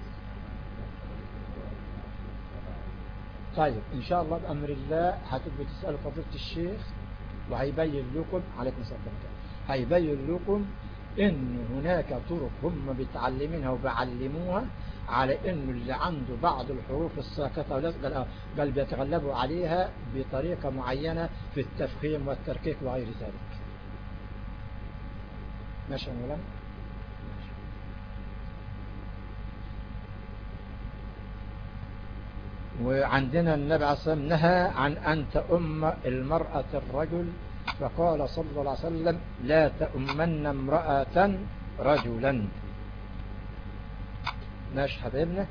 طيب إن شاء الله بأمر الله هتبقوا تسألوا فضيلة الشيخ وهيبين لكم عليكم السلام هيبين لكم إن هناك طرق هم بيتعلمينها وبيعلموها على إنه اللي عنده بعض الحروف الساقطة قال قال بيتغلبوا عليها بطريقة معينة في التفخيم والتركيك وغير ذلك ماشي يا مولانا وعندنا النبي عليه الصلاة والسلام نهى عن أن تؤم المرأة الرجل فقال صلى الله عليه وسلم لا تؤمن امرأة رجلا ماشي حبيبنا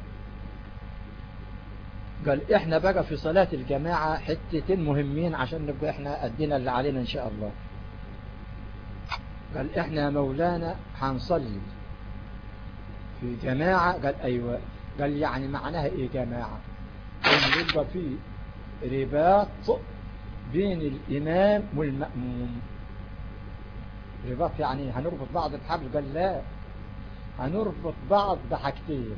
قال احنا بقى في صلاة الجماعة حتتين مهمين عشان نبقى احنا أدينا اللي علينا ان شاء الله قال احنا مولانا هنصلي في جماعة قال ايوه قال يعني معناها ايه جماعة ان يبقى في رباط بين الامام والمأموم رباط يعني هنربط بعض بحبل قال لا هنربط بعض بحاجتين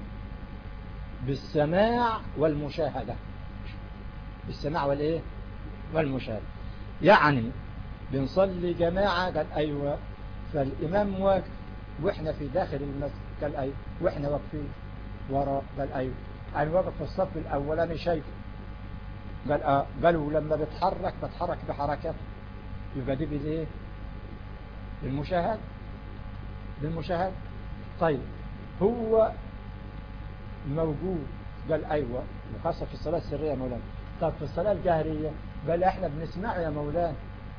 بالسماع والمشاهدة بالسماع والايه والمشاهدة يعني بنصلي جماعة قال ايوه فالامام واقف واحنا في داخل المسجد قال ايوه واحنا واقفين ورا قال ايوه انا واقف في الصف الاولاني شايفه قال اه قالوا لما بتحرك بتحرك بحركاته يبقى دي بالايه بالمشاهد بالمشاهد طيب هو موجود قال ايوه وخاصة في الصلاة السرية يا مولانا طب في الصلاة الجهرية قال احنا بنسمعه يا مولانا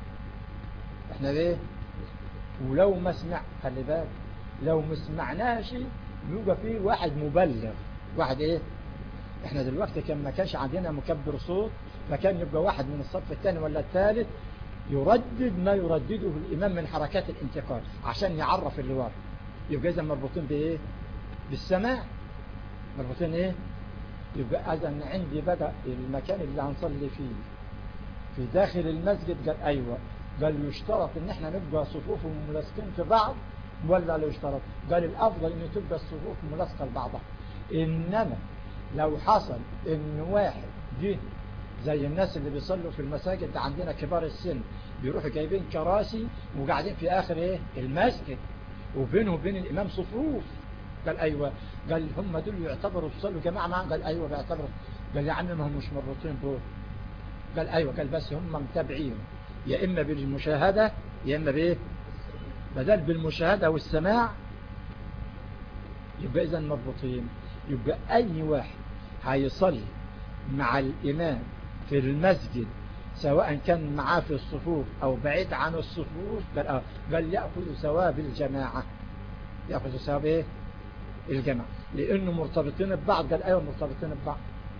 احنا ليه ولو ما سمع خلي بالك لو ما سمعناش يبقى فيه واحد مبلغ واحد ايه احنا دلوقتي كان ما كانش عندنا مكبر صوت فكان يبقى واحد من الصف الثاني ولا الثالث يردد ما يردده الإمام من حركات الانتقال عشان يعرف اللي ورا يبقى إذا مربوطين بإيه بالسماع مربوطين إيه يبقى إذا عندي بقى المكان اللي هنصلي فيه في داخل المسجد قال أيوة قال يشترط ان احنا نبقى صفوف ملاصقين في بعض ولا لا يشترط قال الافضل ان تبقى الصفوف ملاصقه لبعضها انما لو حصل ان واحد جه زي الناس اللي بيصلوا في المساجد ده عندنا كبار السن بيروحوا جايبين كراسي وقاعدين في اخر ايه المسجد وبينه وبين الامام صفوف قال ايوه قال هم دول يعتبروا بيصلوا جماعه معاهم قال ايوه بيعتبروا قال يا عم ما هم مش مربوطين دول قال ايوه قال بس هم متابعين يا اما بالمشاهده يا اما بايه بدل بالمشاهده والسماع يبقى اذا مربوطين يبقى اي واحد هيصلي مع الامام في المسجد سواء كان معاه في الصفوف او بعيد عن الصفوف قال, آه قال يأخذ ثواب الجماعة يأخذ ثواب ايه الجماعة لانه مرتبطين ببعض قال ايوه مرتبطين ببعض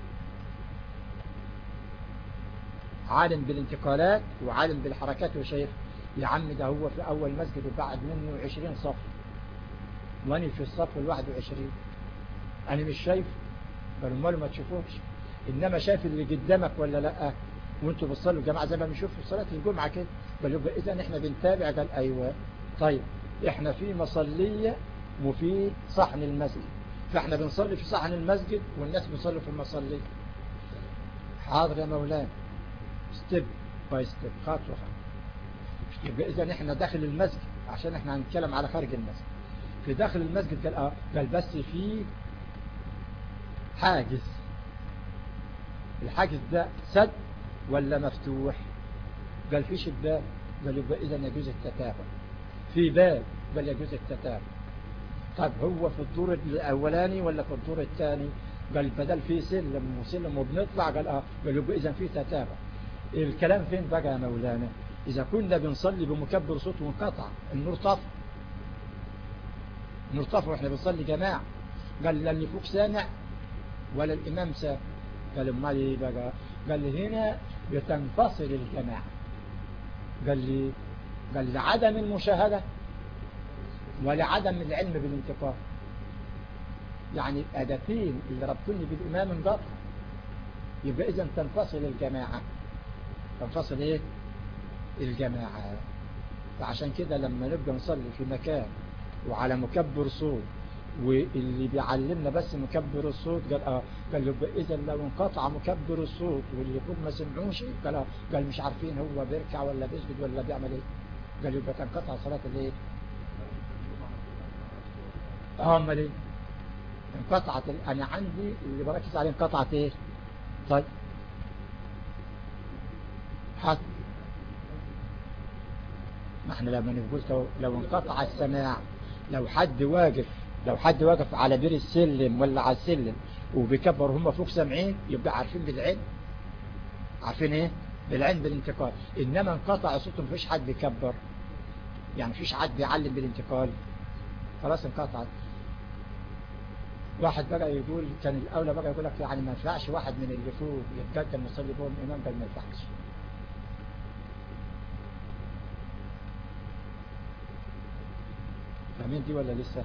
عالم بالانتقالات وعالم بالحركات وشايف يا عم ده هو في اول مسجد وبعد منه 20 صف وانا في الصف الواحد وعشرين انا مش شايف قال امال ما تشوفوش انما شايف اللي قدامك ولا لا وانتوا بتصلوا جماعه زي ما بنشوف في صلاه الجمعه كده قال يبقى اذا احنا بنتابع قال ايوه طيب احنا في مصليه وفي صحن المسجد فاحنا بنصلي في صحن المسجد والناس بيصلوا في المصليه حاضر يا مولانا ستيب باي ستيب خطوه خطوه يبقى اذا احنا داخل المسجد عشان احنا هنتكلم على خارج المسجد في داخل المسجد قال اه قال بس في حاجز الحاجز ده سد ولا مفتوح قال فيش الباب قال يبقى إذا يجوز التتابع في باب بل يجوز التتابع طب هو في الدور الأولاني ولا في الدور الثاني قال بدل في سلم وسلم وبنطلع قال اه قال يبقى إذا في تتابع الكلام فين بقى يا مولانا إذا كنا بنصلي بمكبر صوت وانقطع النور طفى النور طفى واحنا بنصلي جماعة قال لا اللي فوق سامع ولا الإمام سامع قال امال ايه بقى قال لي هنا بتنفصل الجماعة قال لي قال لعدم المشاهدة ولعدم العلم بالانتقال يعني الأداتين اللي ربطني بالإمام انقطع يبقى إذا تنفصل الجماعة تنفصل إيه الجماعة فعشان كده لما نبقى نصلي في مكان وعلى مكبر صوت واللي بيعلمنا بس مكبر الصوت قال اه قال يبقى اذا لو انقطع مكبر الصوت واللي فوق ما سمعوش قال اه قال مش عارفين هو بيركع ولا بيسجد ولا بيعمل ايه قال يبقى تنقطع صلاة الايه اه امال ايه انقطعت انا عندي اللي بركز عليه انقطعت ايه طيب حط ما احنا لما نقول لو انقطع السماع لو حد واقف لو حد واقف على بير السلم ولا على السلم وبيكبر هم فوق سامعين يبقى عارفين بالعلم عارفين ايه بالعلم بالانتقال انما انقطع صوته مفيش حد بيكبر يعني مفيش حد بيعلم بالانتقال خلاص انقطع واحد بقى يقول كان الاولى بقى يقول لك يعني ما ينفعش واحد من اللي فوق يتقدم يصلي بهم امام قال ما ينفعش فاهمين دي ولا لسه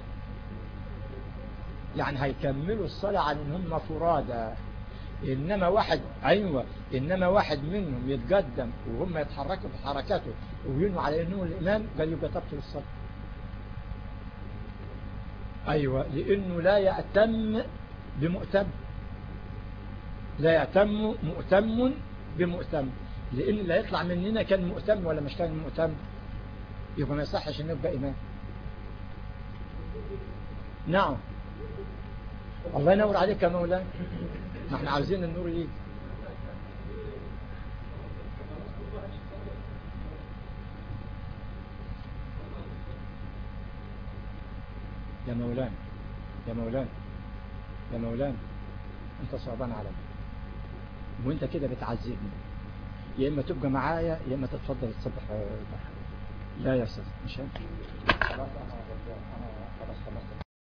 يعني هيكملوا الصلاة عن ان هم فرادى انما واحد ايوه انما واحد منهم يتقدم وهم يتحركوا بحركاته وينوا على انه الامام قال يبقى تبطل الصلاة ايوه لانه لا يأتم بمؤتم لا يأتم مؤتم بمؤتم لان اللي هيطلع مننا كان مؤتم ولا مش كان مؤتم يبقى ما يصحش انه يبقى امام نعم الله ينور عليك يا مولانا ما احنا عاوزين النور يجي يا مولانا يا مولانا يا مولانا انت صعبان علي وانت كده بتعذبني يا اما تبقى معايا يا اما تتفضل تصبح لا يا استاذ مش خلاص انا خلاص خلصت